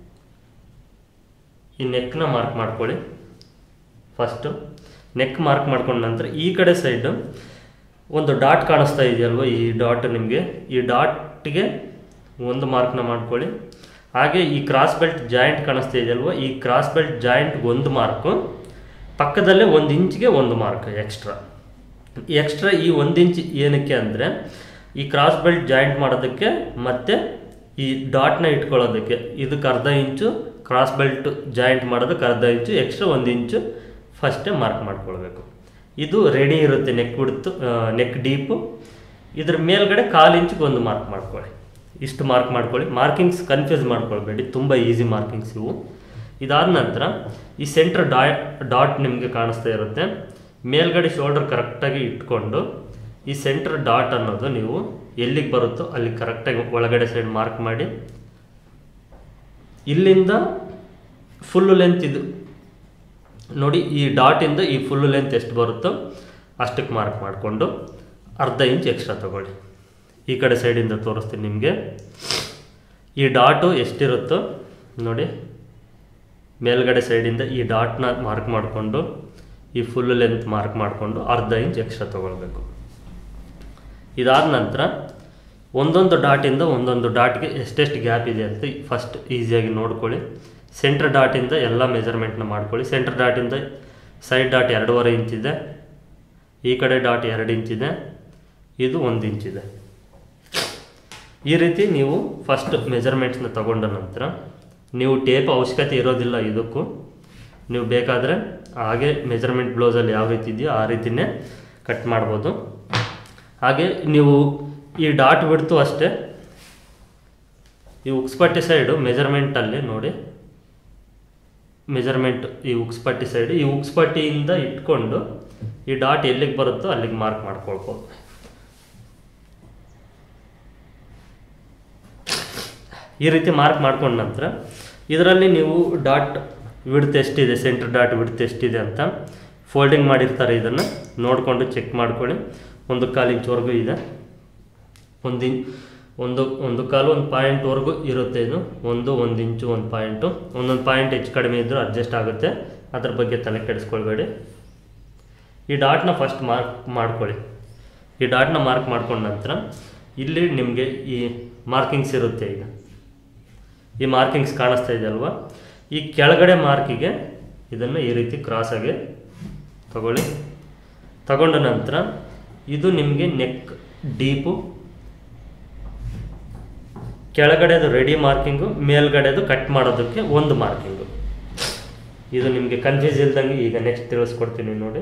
Speaker 1: ಈ ನೆಕ್ನ ಮಾರ್ಕ್ ಮಾಡ್ಕೊಳ್ಳಿ ಫಸ್ಟು ನೆಕ್ ಮಾರ್ಕ್ ಮಾಡ್ಕೊಂಡ ನಂತರ ಈ ಕಡೆ ಸೈಡು ಒಂದು ಡಾಟ್ ಕಾಣಿಸ್ತಾ ಇದೆಯಲ್ವ ಈ ಡಾಟ್ ನಿಮಗೆ ಈ ಡಾಟ್ಗೆ ಒಂದು ಮಾರ್ಕ್ನ ಮಾಡ್ಕೊಳ್ಳಿ ಹಾಗೆ ಈ ಕ್ರಾಸ್ ಬೆಲ್ಟ್ ಜಾಯಿಂಟ್ ಕಾಣಿಸ್ತಾ ಇದೆಯಲ್ವ ಈ ಕ್ರಾಸ್ ಬೆಲ್ಟ್ ಜಾಯಿಂಟ್ಗೆ ಒಂದು ಮಾರ್ಕು ಪಕ್ಕದಲ್ಲೇ ಒಂದು ಇಂಚ್ಗೆ ಒಂದು ಮಾರ್ಕ್ ಎಕ್ಸ್ಟ್ರಾ ಎಕ್ಸ್ಟ್ರಾ ಈ ಒಂದು ಇಂಚ್ ಏನಕ್ಕೆ ಅಂದರೆ ಈ ಕ್ರಾಸ್ ಬೆಲ್ಟ್ ಜಾಯಿಂಟ್ ಮಾಡೋದಕ್ಕೆ ಮತ್ತು ಈ ಡಾಟ್ನ ಇಟ್ಕೊಳ್ಳೋದಕ್ಕೆ ಇದಕ್ಕೆ ಅರ್ಧ ಇಂಚು ಕ್ರಾಸ್ ಬೆಲ್ಟ್ ಜಾಯಿಂಟ್ ಮಾಡೋದಕ್ಕೆ ಅರ್ಧ ಇಂಚು ಎಕ್ಸ್ಟ್ರಾ ಒಂದು ಇಂಚು ಫಸ್ಟೇ ಮಾರ್ಕ್ ಮಾಡ್ಕೊಳ್ಬೇಕು ಇದು ರೆಡಿ ಇರುತ್ತೆ ನೆಕ್ ಬಿಡ್ತು ನೆಕ್ ಡೀಪು ಇದ್ರ ಮೇಲ್ಗಡೆ ಕಾಲು ಇಂಚಿಗೆ ಒಂದು ಮಾರ್ಕ್ ಮಾಡ್ಕೊಳ್ಳಿ ಇಷ್ಟು ಮಾರ್ಕ್ ಮಾಡ್ಕೊಳ್ಳಿ ಮಾರ್ಕಿಂಗ್ಸ್ ಕನ್ಫ್ಯೂಸ್ ಮಾಡ್ಕೊಳ್ಬೇಡಿ ತುಂಬ ಈಸಿ ಮಾರ್ಕಿಂಗ್ಸ್ ಇವು ಇದಾದ ನಂತರ ಈ ಸೆಂಟ್ರ್ ಡಾ ಡಾಟ್ ನಿಮಗೆ ಕಾಣಿಸ್ತಾ ಇರುತ್ತೆ ಮೇಲ್ಗಡೆ ಶೋಲ್ಡರ್ ಕರೆಕ್ಟಾಗಿ ಇಟ್ಕೊಂಡು ಈ ಸೆಂಟ್ರ್ ಡಾಟ್ ಅನ್ನೋದು ನೀವು ಎಲ್ಲಿಗೆ ಬರುತ್ತೋ ಅಲ್ಲಿ ಕರೆಕ್ಟಾಗಿ ಒಳಗಡೆ ಸೈಡ್ ಮಾರ್ಕ್ ಮಾಡಿ ಇಲ್ಲಿಂದ ಫುಲ್ಲು ಲೆಂತ್ ಇದು ನೋಡಿ ಈ ಡಾಟಿಂದ ಈ ಫುಲ್ ಲೆಂತ್ ಎಷ್ಟು ಬರುತ್ತೋ ಅಷ್ಟಕ್ಕೆ ಮಾರ್ಕ್ ಮಾಡಿಕೊಂಡು ಅರ್ಧ ಇಂಚ್ ಎಕ್ಸ್ಟ್ರಾ ತಗೊಳ್ಳಿ ಈ ಕಡೆ ಸೈಡಿಂದ ತೋರಿಸ್ತೀನಿ ನಿಮಗೆ ಈ ಡಾಟು ಎಷ್ಟಿರುತ್ತೋ ನೋಡಿ ಮೇಲ್ಗಡೆ ಸೈಡಿಂದ ಈ ಡಾಟ್ನ ಮಾರ್ಕ್ ಮಾಡಿಕೊಂಡು ಈ ಫುಲ್ ಲೆಂತ್ ಮಾರ್ಕ್ ಮಾಡಿಕೊಂಡು ಅರ್ಧ ಇಂಚ್ ಎಕ್ಸ್ಟ್ರಾ ತೊಗೊಳ್ಬೇಕು ಇದಾದ ನಂತರ ಒಂದೊಂದು ಡಾಟಿಂದ ಒಂದೊಂದು ಡಾಟ್ಗೆ ಎಷ್ಟೆಷ್ಟು ಗ್ಯಾಪ್ ಇದೆ ಅಂತ ಫಸ್ಟ್ ಈಸಿಯಾಗಿ ನೋಡ್ಕೊಳ್ಳಿ ಸೆಂಟ್ರ್ ಡಾಟಿಂದ ಎಲ್ಲ ಮೆಜರ್ಮೆಂಟ್ನ ಮಾಡ್ಕೊಳ್ಳಿ ಸೆಂಟ್ರ್ ಡಾಟಿಂದ ಸೈಡ್ ಡಾಟ್ ಎರಡೂವರೆ ಇಂಚಿದೆ ಈ ಕಡೆ ಡಾಟ್ ಎರಡು ಇಂಚಿದೆ ಇದು ಒಂದು ಇಂಚಿದೆ ಈ ರೀತಿ ನೀವು ಫಸ್ಟ್ ಮೆಜರ್ಮೆಂಟ್ಸ್ನ ತಗೊಂಡ ನಂತರ ನೀವು ಟೇಪ್ ಅವಶ್ಯಕತೆ ಇರೋದಿಲ್ಲ ಇದಕ್ಕೂ ನೀವು ಬೇಕಾದರೆ ಹಾಗೆ ಮೆಜರ್ಮೆಂಟ್ ಬ್ಲೌಸಲ್ಲಿ ಯಾವ ರೀತಿ ಇದೆಯೋ ಆ ರೀತಿನೇ ಕಟ್ ಮಾಡ್ಬೋದು ಹಾಗೆ ನೀವು ಈ ಡಾಟ್ ಬಿಡ್ತು ಅಷ್ಟೇ ಈ ಉಕ್ಸ್ಪಟ್ಟಿ ಸೈಡು ಮೆಜರ್ಮೆಂಟಲ್ಲಿ ನೋಡಿ ಮೆಜರ್ಮೆಂಟ್ ಈ ಉಕ್ಸ್ಪಟ್ಟಿ ಸೈಡ್ ಈ ಉಕ್ಸ್ಪಟ್ಟಿಯಿಂದ ಇಟ್ಕೊಂಡು ಈ ಡಾಟ್ ಎಲ್ಲಿಗೆ ಬರುತ್ತೋ ಅಲ್ಲಿಗೆ ಮಾರ್ಕ್ ಮಾಡ್ಕೊಳ್ಬೋದು ಈ ರೀತಿ ಮಾರ್ಕ್ ಮಾಡ್ಕೊಂಡ ನಂತರ ಇದರಲ್ಲಿ ನೀವು ಡಾಟ್ ವಿಡ್ತ್ ಎಷ್ಟಿದೆ ಸೆಂಟ್ರ್ ಡಾಟ್ ವಿಡ್ತ್ ಎಷ್ಟಿದೆ ಅಂತ ಫೋಲ್ಡಿಂಗ್ ಮಾಡಿರ್ತಾರೆ ಇದನ್ನು ನೋಡಿಕೊಂಡು ಚೆಕ್ ಮಾಡ್ಕೊಳ್ಳಿ ಒಂದು ಕಾಲು ಇಂಚ್ವರೆಗೂ ಇದೆ ಒಂದು ಇನ್ ಒಂದು ಒಂದು ಕಾಲು ಒಂದು ಪಾಯಿಂಟ್ವರೆಗೂ ಇರುತ್ತೆ ಇದು ಒಂದು ಒಂದು ಇಂಚು ಒಂದು ಪಾಯಿಂಟು ಒಂದೊಂದು ಪಾಯಿಂಟ್ ಹೆಚ್ಚು ಕಡಿಮೆ ಇದ್ದರೂ ಅಡ್ಜಸ್ಟ್ ಆಗುತ್ತೆ ಅದ್ರ ಬಗ್ಗೆ ತಲೆ ಕೆಡಿಸ್ಕೊಳ್ಬೇಡಿ ಈ ಡಾಟ್ನ ಫಸ್ಟ್ ಮಾರ್ಕ್ ಮಾಡ್ಕೊಳ್ಳಿ ಈ ಡಾಟ್ನ ಮಾರ್ಕ್ ಮಾಡ್ಕೊಂಡ ನಂತರ ಇಲ್ಲಿ ನಿಮಗೆ ಈ ಮಾರ್ಕಿಂಗ್ಸ್ ಇರುತ್ತೆ ಈಗ ಈ ಮಾರ್ಕಿಂಗ್ಸ್ ಕಾಣಿಸ್ತಾ ಇದೆಯಲ್ವಾ ಈ ಕೆಳಗಡೆ ಮಾರ್ಕಿಗೆ ಇದನ್ನು ಈ ರೀತಿ ಕ್ರಾಸಾಗಿ ತಗೊಳ್ಳಿ ತಗೊಂಡ ನಂತರ ಇದು ನಿಮಗೆ ನೆಕ್ ಡೀಪು ಕೆಳಗಡೆದು ರೆಡಿ ಮಾರ್ಕಿಂಗು ಮೇಲ್ಗಡೆದು ಕಟ್ ಮಾಡೋದಕ್ಕೆ ಒಂದು ಮಾರ್ಕಿಂಗು ಇದು ನಿಮಗೆ ಕನ್ಫ್ಯೂಸ್ ಇಲ್ದಂಗೆ ಈಗ ನೆಕ್ಸ್ಟ್ ತಿಳಿಸ್ಕೊಡ್ತೀನಿ ನೋಡಿ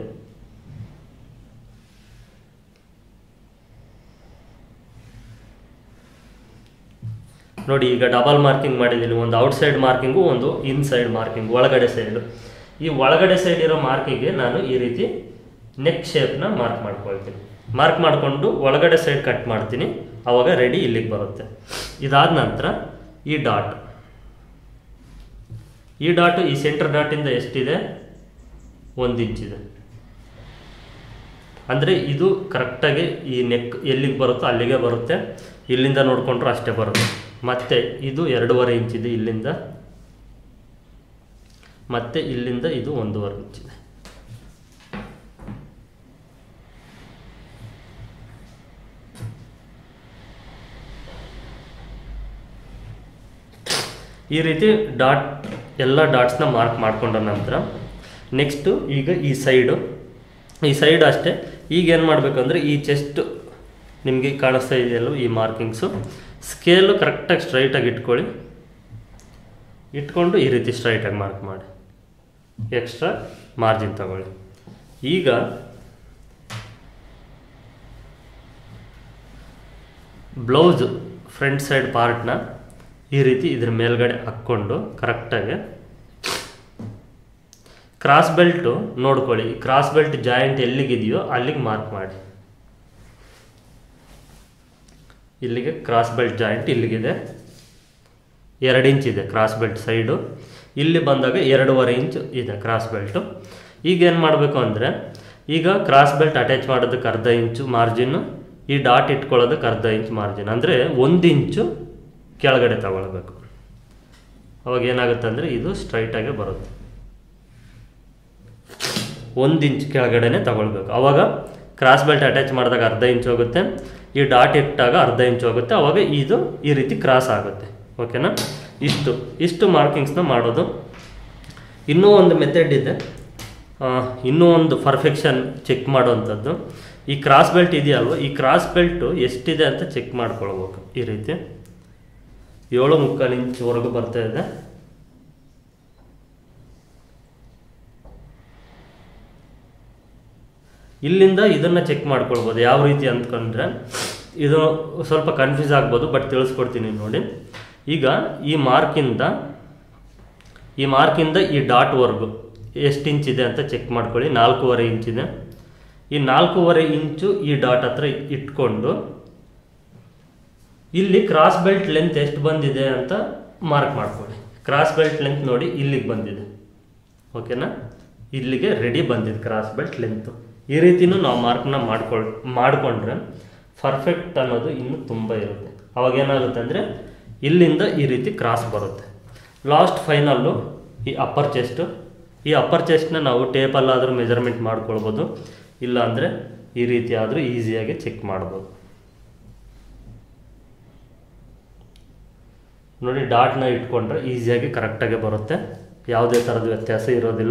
Speaker 1: ನೋಡಿ ಈಗ ಡಬಲ್ ಮಾರ್ಕಿಂಗ್ ಮಾಡಿದ್ದೀನಿ ಒಂದು ಔಟ್ ಸೈಡ್ ಮಾರ್ಕಿಂಗು ಒಂದು ಇನ್ ಸೈಡ್ ಮಾರ್ಕಿಂಗ್ ಒಳಗಡೆ ಸೈಡು ಈ ಒಳಗಡೆ ಸೈಡ್ ಇರೋ ಮಾರ್ಕಿಗೆ ನಾನು ಈ ರೀತಿ ನೆಕ್ ಶೇಪ್ನ ಮಾರ್ಕ್ ಮಾಡ್ಕೊಳ್ತೀನಿ ಮಾರ್ಕ್ ಮಾಡಿಕೊಂಡು ಒಳಗಡೆ ಸೈಡ್ ಕಟ್ ಮಾಡ್ತೀನಿ ಆವಾಗ ರೆಡಿ ಇಲ್ಲಿಗೆ ಬರುತ್ತೆ ಇದಾದ ನಂತರ ಈ ಡಾಟ್ ಈ ಡಾಟು ಈ ಸೆಂಟರ್ ಡಾಟಿಂದ ಎಷ್ಟಿದೆ ಒಂದು ಇಂಚಿದೆ ಅಂದರೆ ಇದು ಕರೆಕ್ಟಾಗಿ ಈ ನೆಕ್ ಎಲ್ಲಿಗೆ ಬರುತ್ತೋ ಅಲ್ಲಿಗೆ ಬರುತ್ತೆ ಇಲ್ಲಿಂದ ನೋಡಿಕೊಂಡ್ರೆ ಅಷ್ಟೇ ಬರುತ್ತೆ ಮತ್ತು ಇದು ಎರಡೂವರೆ ಇಂಚಿದೆ ಇಲ್ಲಿಂದ ಮತ್ತು ಇಲ್ಲಿಂದ ಇದು ಒಂದೂವರೆ ಇಂಚಿದೆ ಈ ರೀತಿ ಡಾಟ್ ಎಲ್ಲ ಡಾಟ್ಸ್ನ ಮಾರ್ಕ್ ಮಾಡ್ಕೊಂಡ ನಂತರ ನೆಕ್ಸ್ಟು ಈಗ ಈ ಸೈಡು ಈ ಸೈಡ್ ಅಷ್ಟೇ ಈಗ ಏನು ಮಾಡಬೇಕಂದ್ರೆ ಈ ಚೆಸ್ಟ್ ನಿಮಗೆ ಕಾಣಿಸ್ತಾ ಇದೆಯಲ್ಲ ಈ ಮಾರ್ಕಿಂಗ್ಸು ಸ್ಕೇಲು ಕರೆಕ್ಟಾಗಿ ಸ್ಟ್ರೈಟಾಗಿ ಇಟ್ಕೊಳ್ಳಿ ಇಟ್ಕೊಂಡು ಈ ರೀತಿ ಸ್ಟ್ರೈಟಾಗಿ ಮಾರ್ಕ್ ಮಾಡಿ ಎಕ್ಸ್ಟ್ರಾ ಮಾರ್ಜಿನ್ ತಗೊಳ್ಳಿ ಈಗ ಬ್ಲೌಸ್ ಫ್ರಂಟ್ ಸೈಡ್ ಪಾರ್ಟ್ನ ಈ ರೀತಿ ಇದ್ರ ಮೇಲ್ಗಡೆ ಹಾಕ್ಕೊಂಡು ಕರೆಕ್ಟಾಗಿ ಕ್ರಾಸ್ ಬೆಲ್ಟು ನೋಡ್ಕೊಳ್ಳಿ ಕ್ರಾಸ್ ಬೆಲ್ಟ್ ಜಾಯಿಂಟ್ ಎಲ್ಲಿಗಿದೆಯೋ ಅಲ್ಲಿಗೆ ಮಾರ್ಕ್ ಮಾಡಿ ಇಲ್ಲಿಗೆ ಕ್ರಾಸ್ ಬೆಲ್ಟ್ ಜಾಯಿಂಟ್ ಇಲ್ಲಿಗಿದೆ ಎರಡು ಇಂಚ್ ಇದೆ ಕ್ರಾಸ್ ಬೆಲ್ಟ್ ಸೈಡು ಇಲ್ಲಿ ಬಂದಾಗ ಎರಡೂವರೆ ಇಂಚ್ ಇದೆ ಕ್ರಾಸ್ ಬೆಲ್ಟು ಈಗ ಏನು ಮಾಡಬೇಕು ಅಂದರೆ ಈಗ ಕ್ರಾಸ್ ಬೆಲ್ಟ್ ಅಟ್ಯಾಚ್ ಮಾಡೋದಕ್ಕೆ ಅರ್ಧ ಇಂಚು ಮಾರ್ಜಿನ್ನು ಈ ಡಾಟ್ ಇಟ್ಕೊಳ್ಳೋದಕ್ಕೆ ಅರ್ಧ ಇಂಚ್ ಮಾರ್ಜಿನ್ ಅಂದರೆ ಒಂದು ಇಂಚು ಕೆಳಗಡೆ ತಗೊಳ್ಬೇಕು ಅವಾಗ ಏನಾಗುತ್ತೆ ಅಂದರೆ ಇದು ಸ್ಟ್ರೈಟಾಗೆ ಬರುತ್ತೆ ಒಂದು ಇಂಚ್ ಕೆಳಗಡೆನೆ ತಗೊಳ್ಬೇಕು ಅವಾಗ ಕ್ರಾಸ್ ಬೆಲ್ಟ್ ಅಟ್ಯಾಚ್ ಮಾಡಿದಾಗ ಅರ್ಧ ಇಂಚ್ ಹೋಗುತ್ತೆ ಈ ಡಾಟ್ ಇಟ್ಟಾಗ ಅರ್ಧ ಇಂಚ್ ಹೋಗುತ್ತೆ ಅವಾಗ ಇದು ಈ ರೀತಿ ಕ್ರಾಸ್ ಆಗುತ್ತೆ ಓಕೆನಾ ಇಷ್ಟು ಇಷ್ಟು ಮಾರ್ಕಿಂಗ್ಸ್ನ ಮಾಡೋದು ಇನ್ನೂ ಒಂದು ಮೆಥಡ್ ಇದೆ ಆ, ಇನ್ನೂ ಒಂದು ಪರ್ಫೆಕ್ಷನ್ ಚೆಕ್ ಮಾಡೋವಂಥದ್ದು ಈ ಕ್ರಾಸ್ ಬೆಲ್ಟ್ ಇದೆಯಲ್ವ ಈ ಕ್ರಾಸ್ ಬೆಲ್ಟು ಎಷ್ಟಿದೆ ಅಂತ ಚೆಕ್ ಮಾಡ್ಕೊಳ್ಬೇಕು ಈ ರೀತಿ ಏಳು ಮುಕ್ಕಾಲು ಇಂಚ್ವರೆಗೂ ಬರ್ತಾ ಇದೆ ಇಲ್ಲಿಂದ ಇದನ್ನು ಚೆಕ್ ಮಾಡ್ಕೊಳ್ಬೋದು ಯಾವ ರೀತಿ ಅಂದ್ಕೊಂಡ್ರೆ ಇದು ಸ್ವಲ್ಪ ಕನ್ಫ್ಯೂಸ್ ಆಗ್ಬೋದು ಬಟ್ ತಿಳಿಸ್ಕೊಡ್ತೀನಿ ನೋಡಿ ಈಗ ಈ ಮಾರ್ಕಿಂದ ಈ ಮಾರ್ಕಿಂದ ಈ ಡಾಟ್ವರೆಗೂ ಎಷ್ಟು ಇಂಚ್ ಇದೆ ಅಂತ ಚೆಕ್ ಮಾಡ್ಕೊಳ್ಳಿ ನಾಲ್ಕೂವರೆ ಇಂಚಿದೆ ಈ ನಾಲ್ಕೂವರೆ ಇಂಚು ಈ ಡಾಟ್ ಹತ್ರ ಇಟ್ಕೊಂಡು ಇಲ್ಲಿ ಕ್ರಾಸ್ ಬೆಲ್ಟ್ ಲೆಂತ್ ಎಷ್ಟು ಬಂದಿದೆ ಅಂತ ಮಾರ್ಕ್ ಮಾಡ್ಕೊಳ್ಳಿ ಕ್ರಾಸ್ ಬೆಲ್ಟ್ ಲೆಂತ್ ನೋಡಿ ಇಲ್ಲಿಗೆ ಬಂದಿದೆ ಓಕೆನಾ ಇಲ್ಲಿಗೆ ರೆಡಿ ಬಂದಿದೆ ಕ್ರಾಸ್ ಬೆಲ್ಟ್ ಲೆಂತು ಈ ರೀತಿನೂ ನಾವು ಮಾರ್ಕ್ನ ಮಾಡ್ಕೊಳ್ ಮಾಡಿಕೊಂಡ್ರೆ ಪರ್ಫೆಕ್ಟ್ ಅನ್ನೋದು ಇನ್ನೂ ತುಂಬ ಇರುತ್ತೆ ಅವಾಗ ಏನಾಗುತ್ತೆ ಅಂದರೆ ಇಲ್ಲಿಂದ ಈ ರೀತಿ ಕ್ರಾಸ್ ಬರುತ್ತೆ ಲಾಸ್ಟ್ ಫೈನಲ್ಲು ಈ ಅಪ್ಪರ್ ಚೆಸ್ಟು ಈ ಅಪ್ಪರ್ ಚೆಸ್ಟ್ನ ನಾವು ಟೇಪಲ್ಲಾದರೂ ಮೆಜರ್ಮೆಂಟ್ ಮಾಡ್ಕೊಳ್ಬೋದು ಇಲ್ಲ ಅಂದರೆ ಈ ರೀತಿ ಆದರೂ ಈಸಿಯಾಗಿ ಚೆಕ್ ಮಾಡ್ಬೋದು ನೋಡಿ ಡಾಟ್ನ ಇಟ್ಕೊಂಡ್ರೆ ಈಸಿಯಾಗಿ ಕರೆಕ್ಟಾಗಿ ಬರುತ್ತೆ ಯಾವುದೇ ಥರದ ವ್ಯತ್ಯಾಸ ಇರೋದಿಲ್ಲ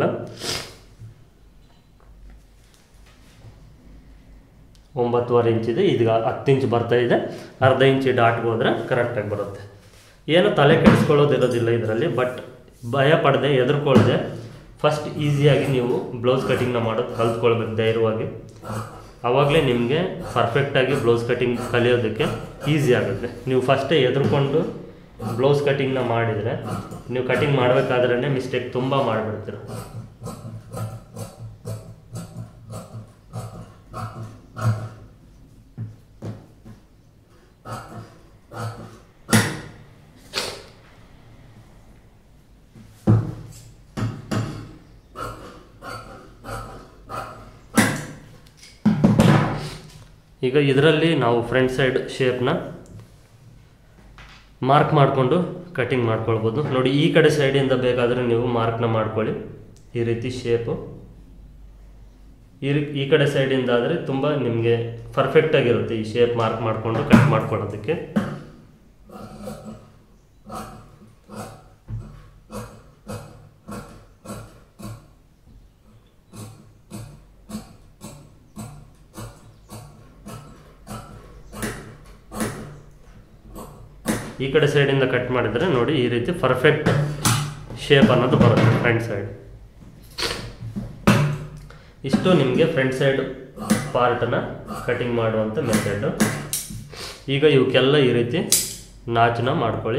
Speaker 1: ಒಂಬತ್ತುವರೆ ಇಂಚಿದೆ ಇದೀಗ ಹತ್ತು ಇಂಚ್ ಬರ್ತಾ ಇದೆ ಅರ್ಧ ಇಂಚ್ ಡಾಟ್ಗೆ ಹೋದರೆ ಕರೆಕ್ಟಾಗಿ ಬರುತ್ತೆ ಏನು ತಲೆ ಕೆಡಿಸ್ಕೊಳ್ಳೋದಿರೋದಿಲ್ಲ ಇದರಲ್ಲಿ ಬಟ್ ಭಯ ಪಡದೆ ಹೆದರ್ಕೊಳ್ದೆ ಫಸ್ಟ್ ಈಸಿಯಾಗಿ ನೀವು ಬ್ಲೌಸ್ ಕಟಿಂಗ್ನ ಮಾಡೋದು ಕಲ್ತ್ಕೊಳ್ಬೇಕು ಧೈರ್ಯವಾಗಿ ಆವಾಗಲೇ ನಿಮಗೆ ಪರ್ಫೆಕ್ಟಾಗಿ ಬ್ಲೌಸ್ ಕಟಿಂಗ್ ಕಲಿಯೋದಕ್ಕೆ ಈಸಿ ಆಗುತ್ತೆ ನೀವು ಫಸ್ಟೇ ಎದುರ್ಕೊಂಡು ಬ್ಲೌಸ್ ಕಟಿಂಗ್ನ ಮಾಡಿದರೆ ನೀವು ಕಟಿಂಗ್ ಮಾಡಬೇಕಾದ್ರೇ ಮಿಸ್ಟೇಕ್ ತುಂಬ ಮಾಡಿಬಿಡ್ತೀರ ಈಗ ಇದರಲ್ಲಿ ನಾವು ಫ್ರಂಟ್ ಸೈಡ್ ಶೇಪ್ನ ಮಾರ್ಕ್ ಮಾಡಿಕೊಂಡು ಕಟಿಂಗ್ ಮಾಡ್ಕೊಳ್ಬೋದು ನೋಡಿ ಈ ಕಡೆ ಸೈಡಿಂದ ಬೇಕಾದರೆ ನೀವು ಮಾರ್ಕ್ನ ಮಾಡ್ಕೊಳ್ಳಿ ಈ ರೀತಿ ಶೇಪು ಈ ರೀ ಈ ಕಡೆ ಸೈಡಿಂದ ಆದರೆ ತುಂಬ ನಿಮಗೆ ಪರ್ಫೆಕ್ಟಾಗಿರುತ್ತೆ ಈ ಶೇಪ್ ಮಾರ್ಕ್ ಮಾಡಿಕೊಂಡು ಕಟ್ ಮಾಡ್ಕೊಳ್ಳೋದಕ್ಕೆ ಈ ಕಡೆ ಸೈಡಿಂದ ಕಟ್ ಮಾಡಿದರೆ ನೋಡಿ ಈ ರೀತಿ ಪರ್ಫೆಕ್ಟ್ ಶೇಪ್ ಅನ್ನೋದು ಬರುತ್ತೆ ಫ್ರಂಟ್ ಸೈಡ್ ಇಷ್ಟು ನಿಮಗೆ ಫ್ರಂಟ್ ಸೈಡ್ ಪಾರ್ಟನ್ನ ಕಟಿಂಗ್ ಮಾಡುವಂಥ ಮೆಥಡು ಈಗ ಇವಕ್ಕೆಲ್ಲ ಈ ರೀತಿ ನಾಚನ್ನ ಮಾಡ್ಕೊಳ್ಳಿ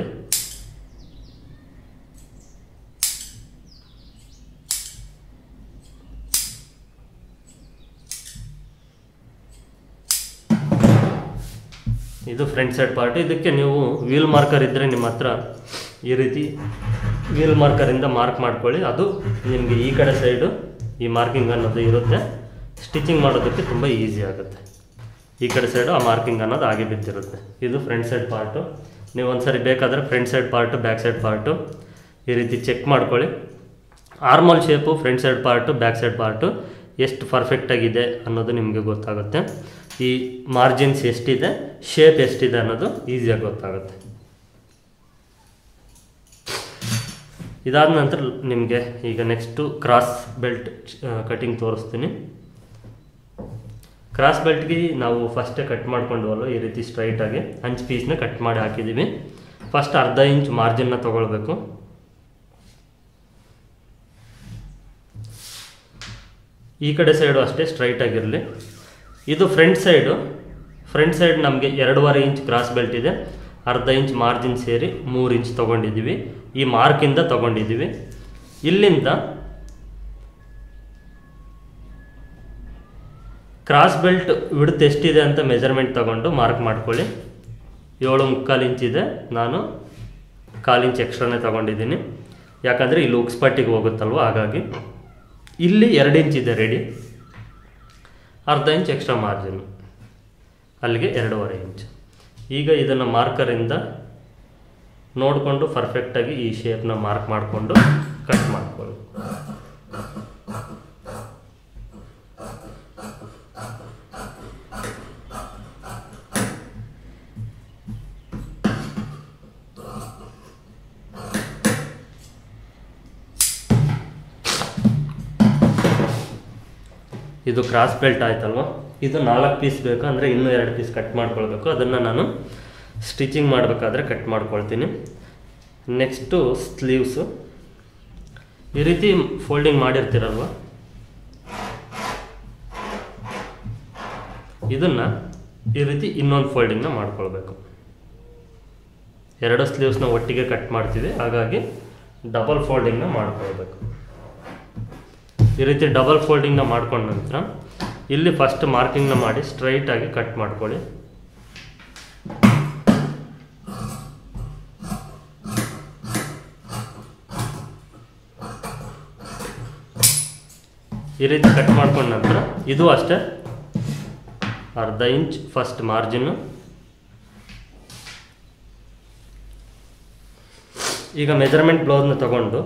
Speaker 1: ಇದು ಫ್ರಂಟ್ ಸೈಡ್ ಪಾರ್ಟ್ ಇದಕ್ಕೆ ನೀವು ವೀಲ್ ಮಾರ್ಕರ್ ಇದ್ದರೆ ನಿಮ್ಮ ಹತ್ರ ಈ ರೀತಿ ವೀಲ್ ಮಾರ್ಕರಿಂದ ಮಾರ್ಕ್ ಮಾಡ್ಕೊಳ್ಳಿ ಅದು ನಿಮಗೆ ಈ ಕಡೆ ಸೈಡು ಈ ಮಾರ್ಕಿಂಗ್ ಅನ್ನೋದು ಇರುತ್ತೆ ಸ್ಟಿಚಿಂಗ್ ಮಾಡೋದಕ್ಕೆ ತುಂಬ ಈಸಿ ಆಗುತ್ತೆ ಈ ಕಡೆ ಸೈಡು ಆ ಮಾರ್ಕಿಂಗ್ ಅನ್ನೋದು ಹಾಗೆ ಬಿದ್ದಿರುತ್ತೆ ಇದು ಫ್ರಂಟ್ ಸೈಡ್ ಪಾರ್ಟು ನೀವು ಒಂದ್ಸರಿ ಬೇಕಾದರೆ front side part back side part ಈ ರೀತಿ ಚೆಕ್ ಮಾಡ್ಕೊಳ್ಳಿ armhole shape front side part back side part ಎಷ್ಟು ಪರ್ಫೆಕ್ಟಾಗಿದೆ ಅನ್ನೋದು ನಿಮಗೆ ಗೊತ್ತಾಗುತ್ತೆ ಈ ಮಾರ್ಜಿನ್ಸ್ ಎಷ್ಟಿದೆ ಶೇಪ್ ಎಷ್ಟಿದೆ ಅನ್ನೋದು ಈಸಿಯಾಗಿ ಗೊತ್ತಾಗುತ್ತೆ ಇದಾದ ನಂತರ ನಿಮಗೆ ಈಗ ನೆಕ್ಸ್ಟು ಕ್ರಾಸ್ ಬೆಲ್ಟ್ ಕಟಿಂಗ್ ತೋರಿಸ್ತೀನಿ ಕ್ರಾಸ್ ಬೆಲ್ಟ್ಗೆ ನಾವು ಫಸ್ಟೇ ಕಟ್ ಮಾಡ್ಕೊಂಡ್ವಲ್ಲ ಈ ರೀತಿ ಸ್ಟ್ರೈಟಾಗಿ ಹಂಚ್ ಪೀಸ್ನ ಕಟ್ ಮಾಡಿ ಹಾಕಿದ್ದೀವಿ ಫಸ್ಟ್ ಅರ್ಧ ಇಂಚ್ ಮಾರ್ಜಿನ್ನ ತೊಗೊಳ್ಬೇಕು ಈ ಕಡೆ ಸೈಡು ಅಷ್ಟೇ ಸ್ಟ್ರೈಟ್ ಆಗಿರಲಿ ಇದು ಫ್ರಂಟ್ ಸೈಡು ಫ್ರಂಟ್ ಸೈಡ್ ನಮಗೆ ಎರಡೂವರೆ ಇಂಚ್ ಕ್ರಾಸ್ ಬೆಲ್ಟ್ ಇದೆ ಅರ್ಧ ಇಂಚ್ ಮಾರ್ಜಿನ್ ಸೇರಿ ಮೂರು ಇಂಚ್ ತೊಗೊಂಡಿದ್ದೀವಿ ಈ ಮಾರ್ಕಿಂದ ತೊಗೊಂಡಿದ್ದೀವಿ ಇಲ್ಲಿಂದ ಕ್ರಾಸ್ ಬೆಲ್ಟ್ ವಿಡ್ತ್ ಎಷ್ಟಿದೆ ಅಂತ ಮೆಜರ್ಮೆಂಟ್ ತಗೊಂಡು ಮಾರ್ಕ್ ಮಾಡ್ಕೊಳ್ಳಿ ಏಳು ಮುಕ್ಕಾಲು ಇಂಚ್ ಇದೆ ನಾನು ಕಾಲು ಇಂಚ್ ಎಕ್ಸ್ಟ್ರಾನೇ ತೊಗೊಂಡಿದ್ದೀನಿ ಯಾಕಂದರೆ ಇಲ್ಲಿ ಉಕ್ಸ್ಪಟ್ಟಿಗೆ ಹೋಗುತ್ತಲ್ವ ಹಾಗಾಗಿ ಇಲ್ಲಿ ಎರಡು ಇಂಚ್ ಇದೆ ರೆಡಿ ಅರ್ಧ ಇಂಚ್ ಎಕ್ಸ್ಟ್ರಾ ಮಾರ್ಜಿನ್ ಅಲ್ಲಿಗೆ ಎರಡೂವರೆ ಇಂಚ್ ಈಗ ಇದನ್ನು ಮಾರ್ಕರಿಂದ ನೋಡಿಕೊಂಡು ಪರ್ಫೆಕ್ಟಾಗಿ ಈ ಶೇಪ್ನ ಮಾರ್ಕ್ ಮಾಡಿಕೊಂಡು ಕಟ್ ಮಾಡ್ಕೊಳ್ಳಿ ಇದು ಕ್ರಾಸ್ ಬೆಲ್ಟ್ ಆಯ್ತಲ್ವ ಇದು ನಾಲ್ಕು ಪೀಸ್ ಬೇಕು ಅಂದರೆ ಇನ್ನೂ ಎರಡು ಪೀಸ್ ಕಟ್ ಮಾಡ್ಕೊಳ್ಬೇಕು ಅದನ್ನು ನಾನು ಸ್ಟಿಚಿಂಗ್ ಮಾಡಬೇಕಾದ್ರೆ ಕಟ್ ಮಾಡ್ಕೊಳ್ತೀನಿ ನೆಕ್ಸ್ಟು ಸ್ಲೀವ್ಸು ಈ ರೀತಿ ಫೋಲ್ಡಿಂಗ್ ಮಾಡಿರ್ತೀರಲ್ವ ಇದನ್ನು ಈ ರೀತಿ ಇನ್ನೊಂದು ಫೋಲ್ಡಿಂಗ್ನ ಮಾಡ್ಕೊಳ್ಬೇಕು ಎರಡು ಸ್ಲೀವ್ಸ್ನ ಒಟ್ಟಿಗೆ ಕಟ್ ಮಾಡ್ತೀವಿ ಹಾಗಾಗಿ ಡಬಲ್ ಫೋಲ್ಡಿಂಗ್ನ ಮಾಡ್ಕೊಳ್ಬೇಕು ಈ ರೀತಿ ಡಬಲ್ ಫೋಲ್ಡಿಂಗ್ನ ಮಾಡ್ಕೊಂಡ ನಂತರ ಇಲ್ಲಿ ಫಸ್ಟ್ ಮಾರ್ಕಿಂಗ್ನ ಮಾಡಿ ಸ್ಟ್ರೈಟಾಗಿ ಕಟ್ ಮಾಡ್ಕೊಳ್ಳಿ ಈ ರೀತಿ ಕಟ್ ಮಾಡ್ಕೊಂಡ ನಂತರ ಇದು ಅಷ್ಟೇ ಅರ್ಧ ಇಂಚ್ ಫಸ್ಟ್ ಮಾರ್ಜಿನ್ನು ಈಗ ಮೆಜರ್ಮೆಂಟ್ ಬ್ಲೌಸ್ನ ತಗೊಂಡು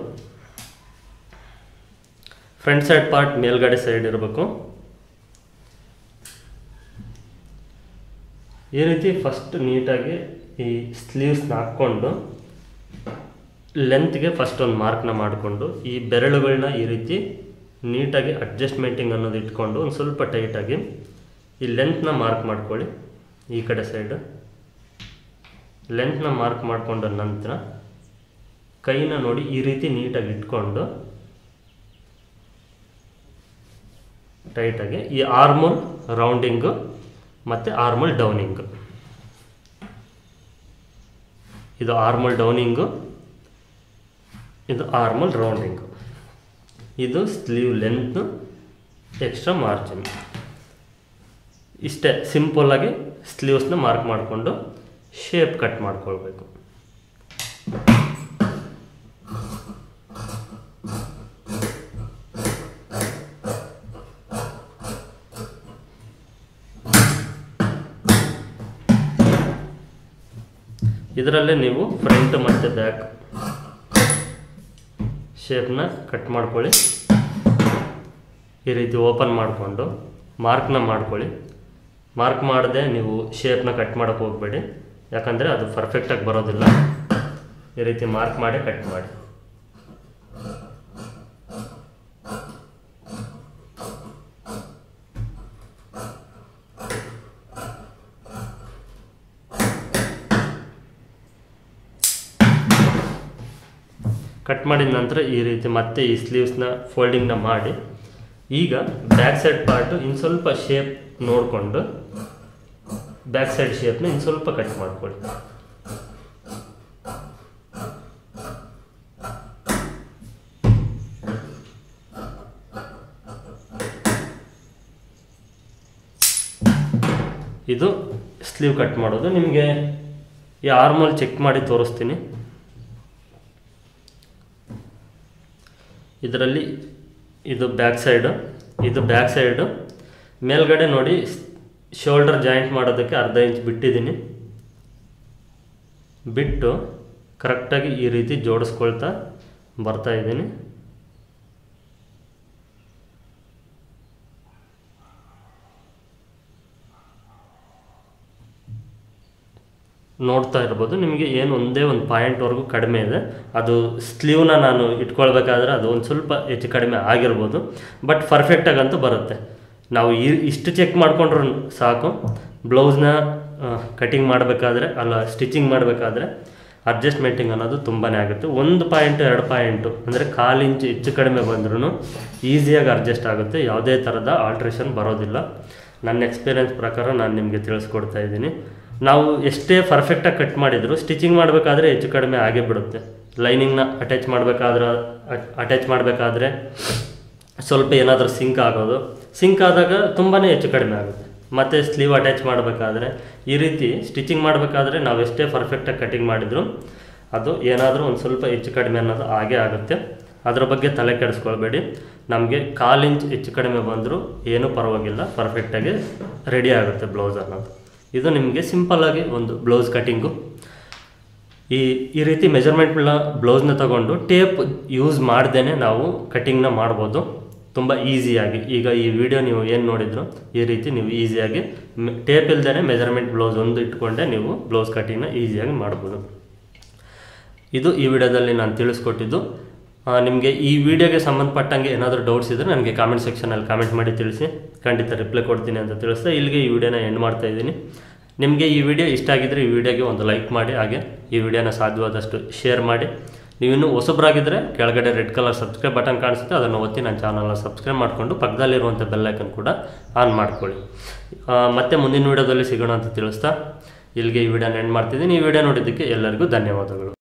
Speaker 1: ಫ್ರಂಟ್ ಸೈಡ್ ಪಾರ್ಟ್ ಮೇಲ್ಗಡೆ ಸೈಡ್ ಇರಬೇಕು ಈ ರೀತಿ ಫಸ್ಟ್ ನೀಟಾಗಿ ಈ ಸ್ಲೀವ್ಸ್ನ ಹಾಕ್ಕೊಂಡು ಲೆಂತ್ಗೆ ಫಸ್ಟ್ ಒಂದು ಮಾರ್ಕ್ನ ಮಾಡಿಕೊಂಡು ಈ ಬೆರಳುಗಳನ್ನ ಈ ರೀತಿ ನೀಟಾಗಿ ಅಡ್ಜಸ್ಟ್ಮೆಂಟಿಂಗ್ ಅನ್ನೋದು ಇಟ್ಕೊಂಡು ಒಂದು ಸ್ವಲ್ಪ ಟೈಟಾಗಿ ಈ ಲೆಂತ್ನ ಮಾರ್ಕ್ ಮಾಡ್ಕೊಳ್ಳಿ ಈ ಕಡೆ ಸೈಡ್ ಲೆಂತ್ನ ಮಾರ್ಕ್ ಮಾಡಿಕೊಂಡ ನಂತರ ಕೈನ ನೋಡಿ ಈ ರೀತಿ ನೀಟಾಗಿ ಇಟ್ಕೊಂಡು ಟೈಟಾಗಿ ಈ ಆರ್ಮೋಲ್ ರೌಂಡಿಂಗು ಮತ್ತು ಆರ್ಮಲ್ ಡೌನಿಂಗು ಇದು ಆರ್ಮಲ್ ಡೌನಿಂಗು ಇದು ಆರ್ಮಲ್ ರೌಂಡಿಂಗು ಇದು ಸ್ಲೀವ್ ಲೆಂತ್ ಎಕ್ಸ್ಟ್ರಾ ಮಾರ್ಜಿನ್ ಇಷ್ಟೇ ಸಿಂಪಲ್ಲಾಗಿ ಸ್ಲೀವ್ಸ್ನ ಮಾರ್ಕ್ ಮಾಡಿಕೊಂಡು ಶೇಪ್ ಕಟ್ ಮಾಡ್ಕೊಳ್ಬೇಕು ಇದರಲ್ಲೇ ನೀವು ಫ್ರಂಟ್ ಮತ್ತು ಬ್ಯಾಕ್ ಶೇಪ್ನ ಕಟ್ ಮಾಡ್ಕೊಳ್ಳಿ ಈ ರೀತಿ ಓಪನ್ ಮಾಡಿಕೊಂಡು ಮಾರ್ಕ್ನ ಮಾಡ್ಕೊಳ್ಳಿ ಮಾರ್ಕ್ ಮಾಡದೆ ನೀವು ಶೇಪ್ನ ಕಟ್ ಮಾಡೋಕ್ಕೆ ಹೋಗಬೇಡಿ ಯಾಕಂದರೆ ಅದು ಪರ್ಫೆಕ್ಟಾಗಿ ಬರೋದಿಲ್ಲ ಈ ರೀತಿ ಮಾರ್ಕ್ ಮಾಡಿ ಕಟ್ ಮಾಡಿ ಕಟ್ ಮಾಡಿದ ನಂತರ ಈ ರೀತಿ ಮತ್ತೆ ಈ ಸ್ಲೀವ್ಸ್ನ ಫೋಲ್ಡಿಂಗ್ನ ಮಾಡಿ ಈಗ ಬ್ಯಾಕ್ ಸೈಡ್ ಪಾರ್ಟು ಇನ್ನು ಸ್ವಲ್ಪ ಶೇಪ್ ನೋಡಿಕೊಂಡು ಬ್ಯಾಕ್ ಸೈಡ್ ಶೇಪ್ನ ಇನ್ನು ಸ್ವಲ್ಪ ಕಟ್ ಮಾಡ್ಕೊಳ್ಳಿ ಇದು ಸ್ಲೀವ್ ಕಟ್ ಮಾಡೋದು ನಿಮಗೆ ಈ ಆರ್ಮಲ್ಲಿ ಚೆಕ್ ಮಾಡಿ ತೋರಿಸ್ತೀನಿ ಇದರಲ್ಲಿ ಇದು ಬ್ಯಾಕ್ ಸೈಡು ಇದು ಬ್ಯಾಕ್ ಸೈಡು ಮೇಲ್ಗಡೆ ನೋಡಿ ಶೋಲ್ಡರ್ ಜಾಯಿಂಟ್ ಮಾಡೋದಕ್ಕೆ ಅರ್ಧ ಇಂಚ್ ಬಿಟ್ಟಿದ್ದೀನಿ ಬಿಟ್ಟು ಕರೆಕ್ಟಾಗಿ ಈ ರೀತಿ ಜೋಡಿಸ್ಕೊಳ್ತಾ ಬರ್ತಾ ಇದ್ದೀನಿ ನೋಡ್ತಾ ಇರ್ಬೋದು ನಿಮಗೆ ಏನು ಒಂದೇ ಒಂದು ಪಾಯಿಂಟ್ವರೆಗೂ ಕಡಿಮೆ ಇದೆ ಅದು ಸ್ಲೀವ್ನ ನಾನು ಇಟ್ಕೊಳ್ಬೇಕಾದ್ರೆ ಅದು ಒಂದು ಸ್ವಲ್ಪ ಹೆಚ್ಚು ಕಡಿಮೆ ಆಗಿರ್ಬೋದು ಬಟ್ ಪರ್ಫೆಕ್ಟಾಗಂತೂ ಬರುತ್ತೆ ನಾವು ಈ ಇಷ್ಟು ಚೆಕ್ ಮಾಡಿಕೊಂಡ್ರು ಸಾಕು ಬ್ಲೌಸ್ನ ಕಟಿಂಗ್ ಮಾಡಬೇಕಾದ್ರೆ ಅಲ್ಲ ಸ್ಟಿಚಿಂಗ್ ಮಾಡಬೇಕಾದ್ರೆ ಅಡ್ಜಸ್ಟ್ಮೆಂಟಿಂಗ್ ಅನ್ನೋದು ತುಂಬಾ ಆಗುತ್ತೆ ಒಂದು ಪಾಯಿಂಟು ಎರಡು ಪಾಯಿಂಟು ಅಂದರೆ ಕಾಲು ಇಂಚು ಹೆಚ್ಚು ಕಡಿಮೆ ಬಂದ್ರೂ ಈಸಿಯಾಗಿ ಅಡ್ಜಸ್ಟ್ ಆಗುತ್ತೆ ಯಾವುದೇ ಥರದ ಆಲ್ಟ್ರೇಷನ್ ಬರೋದಿಲ್ಲ ನನ್ನ ಎಕ್ಸ್ಪೀರಿಯನ್ಸ್ ಪ್ರಕಾರ ನಾನು ನಿಮಗೆ ತಿಳಿಸ್ಕೊಡ್ತಾ ಇದ್ದೀನಿ ನಾವು ಎಷ್ಟೇ ಪರ್ಫೆಕ್ಟಾಗಿ ಕಟ್ ಮಾಡಿದರೂ ಸ್ಟಿಚಿಂಗ್ ಮಾಡಬೇಕಾದ್ರೆ ಹೆಚ್ಚು ಕಡಿಮೆ ಆಗೇ ಬಿಡುತ್ತೆ ಲೈನಿಂಗ್ನ ಅಟ್ಯಾಚ್ ಮಾಡಬೇಕಾದ್ರೆ ಅಟ್ಯಾಚ್ ಮಾಡಬೇಕಾದ್ರೆ ಸ್ವಲ್ಪ ಏನಾದರೂ ಸಿಂಕ್ ಆಗೋದು ಸಿಂಕ್ ಆದಾಗ ತುಂಬಾ ಹೆಚ್ಚು ಕಡಿಮೆ ಆಗುತ್ತೆ ಮತ್ತು ಸ್ಲೀವ್ ಅಟ್ಯಾಚ್ ಮಾಡಬೇಕಾದ್ರೆ ಈ ರೀತಿ ಸ್ಟಿಚಿಂಗ್ ಮಾಡಬೇಕಾದ್ರೆ ನಾವು ಎಷ್ಟೇ ಪರ್ಫೆಕ್ಟಾಗಿ ಕಟಿಂಗ್ ಮಾಡಿದರೂ ಅದು ಏನಾದರೂ ಒಂದು ಸ್ವಲ್ಪ ಹೆಚ್ಚು ಕಡಿಮೆ ಅನ್ನೋದು ಆಗೇ ಆಗುತ್ತೆ ಅದರ ಬಗ್ಗೆ ತಲೆ ಕೆಡಿಸ್ಕೊಳ್ಬೇಡಿ ನಮಗೆ ಕಾಲು ಇಂಚ್ ಹೆಚ್ಚು ಕಡಿಮೆ ಬಂದರೂ ಏನೂ ಪರವಾಗಿಲ್ಲ ಪರ್ಫೆಕ್ಟಾಗಿ ರೆಡಿ ಆಗುತ್ತೆ ಬ್ಲೌಸ್ ಅನ್ನೋದು ಇದು ನಿಮಗೆ ಸಿಂಪಲ್ಲಾಗಿ ಒಂದು ಬ್ಲೌಸ್ ಕಟಿಂಗು ಈ ಈ ರೀತಿ ಮೆಜರ್ಮೆಂಟ್ನ ಬ್ಲೌಸ್ನ ತಗೊಂಡು ಟೇಪ್ ಯೂಸ್ ಮಾಡ್ದೇ ನಾವು ಕಟಿಂಗ್ನ ಮಾಡ್ಬೋದು ತುಂಬ ಈಸಿಯಾಗಿ ಈಗ ಈ ವಿಡಿಯೋ ನೀವು ಏನು ನೋಡಿದ್ರು ಈ ರೀತಿ ನೀವು ಈಸಿಯಾಗಿ ಟೇಪ್ ಇಲ್ದೇ ಮೆಜರ್ಮೆಂಟ್ ಬ್ಲೌಸ್ ಒಂದು ಇಟ್ಕೊಂಡೆ ನೀವು ಬ್ಲೌಸ್ ಕಟಿಂಗ್ನ ಈಸಿಯಾಗಿ ಮಾಡ್ಬೋದು ಇದು ಈ ವಿಡಿಯೋದಲ್ಲಿ ನಾನು ತಿಳಿಸ್ಕೊಟ್ಟಿದ್ದು ನಿಮಗೆ ಈ ವಿಡಿಯೋಗೆ ಸಂಬಂಧಪಟ್ಟಂಗೆ ಏನಾದರೂ ಡೌಟ್ಸ್ ಇದ್ದರೆ ನನಗೆ ಕಾಮೆಂಟ್ ಸೆಕ್ಷನಲ್ಲಿ ಕಾಮೆಂಟ್ ಮಾಡಿ ತಿಳಿಸಿ ಖಂಡಿತ ರಿಪ್ಲೈ ಕೊಡ್ತೀನಿ ಅಂತ ತಿಳಿಸ್ತಾ ಇಲ್ಲಿಗೆ ಈ ವಿಡಿಯೋನ ಎಂಡ್ ಮಾಡ್ತಾ ಇದ್ದೀನಿ ನಿಮಗೆ ಈ ವಿಡಿಯೋ ಇಷ್ಟ ಆಗಿದ್ದರೆ ಈ ವಿಡಿಯೋಗೆ ಒಂದು ಲೈಕ್ ಮಾಡಿ ಹಾಗೆ ಈ ವಿಡಿಯೋನ ಸಾಧ್ಯವಾದಷ್ಟು ಶೇರ್ ಮಾಡಿ ನೀವಿನ್ನೂ ಹೊಸಬ್ರಾಗಿದ್ದರೆ ಕೆಳಗಡೆ ರೆಡ್ ಕಲರ್ ಸಬ್ಸ್ಕ್ರೈಬ್ ಬಟನ್ ಕಾಣಿಸುತ್ತೆ ಅದನ್ನು ಒತ್ತಿ ನನ್ನ ಚಾನಲ್ನ ಸಬ್ಸ್ಕ್ರೈಬ್ ಮಾಡಿಕೊಂಡು ಪಕ್ಕದಲ್ಲಿರುವಂಥ ಬೆಲ್ಲೈಕನ್ ಕೂಡ ಆನ್ ಮಾಡ್ಕೊಳ್ಳಿ ಆ, ಮತ್ತೆ ಮುಂದಿನ ವಿಡಿಯೋದಲ್ಲಿ ಸಿಗೋಣ ಅಂತ ತಿಳಿಸ್ತಾ ಇಲ್ಲಿಗೆ ಈ ವಿಡಿಯೋನ ಎಂಡ್ ಮಾಡ್ತಿದ್ದೀನಿ ಈ ವಿಡಿಯೋ ನೋಡಿದ್ದಕ್ಕೆ ಎಲ್ಲರಿಗೂ ಧನ್ಯವಾದಗಳು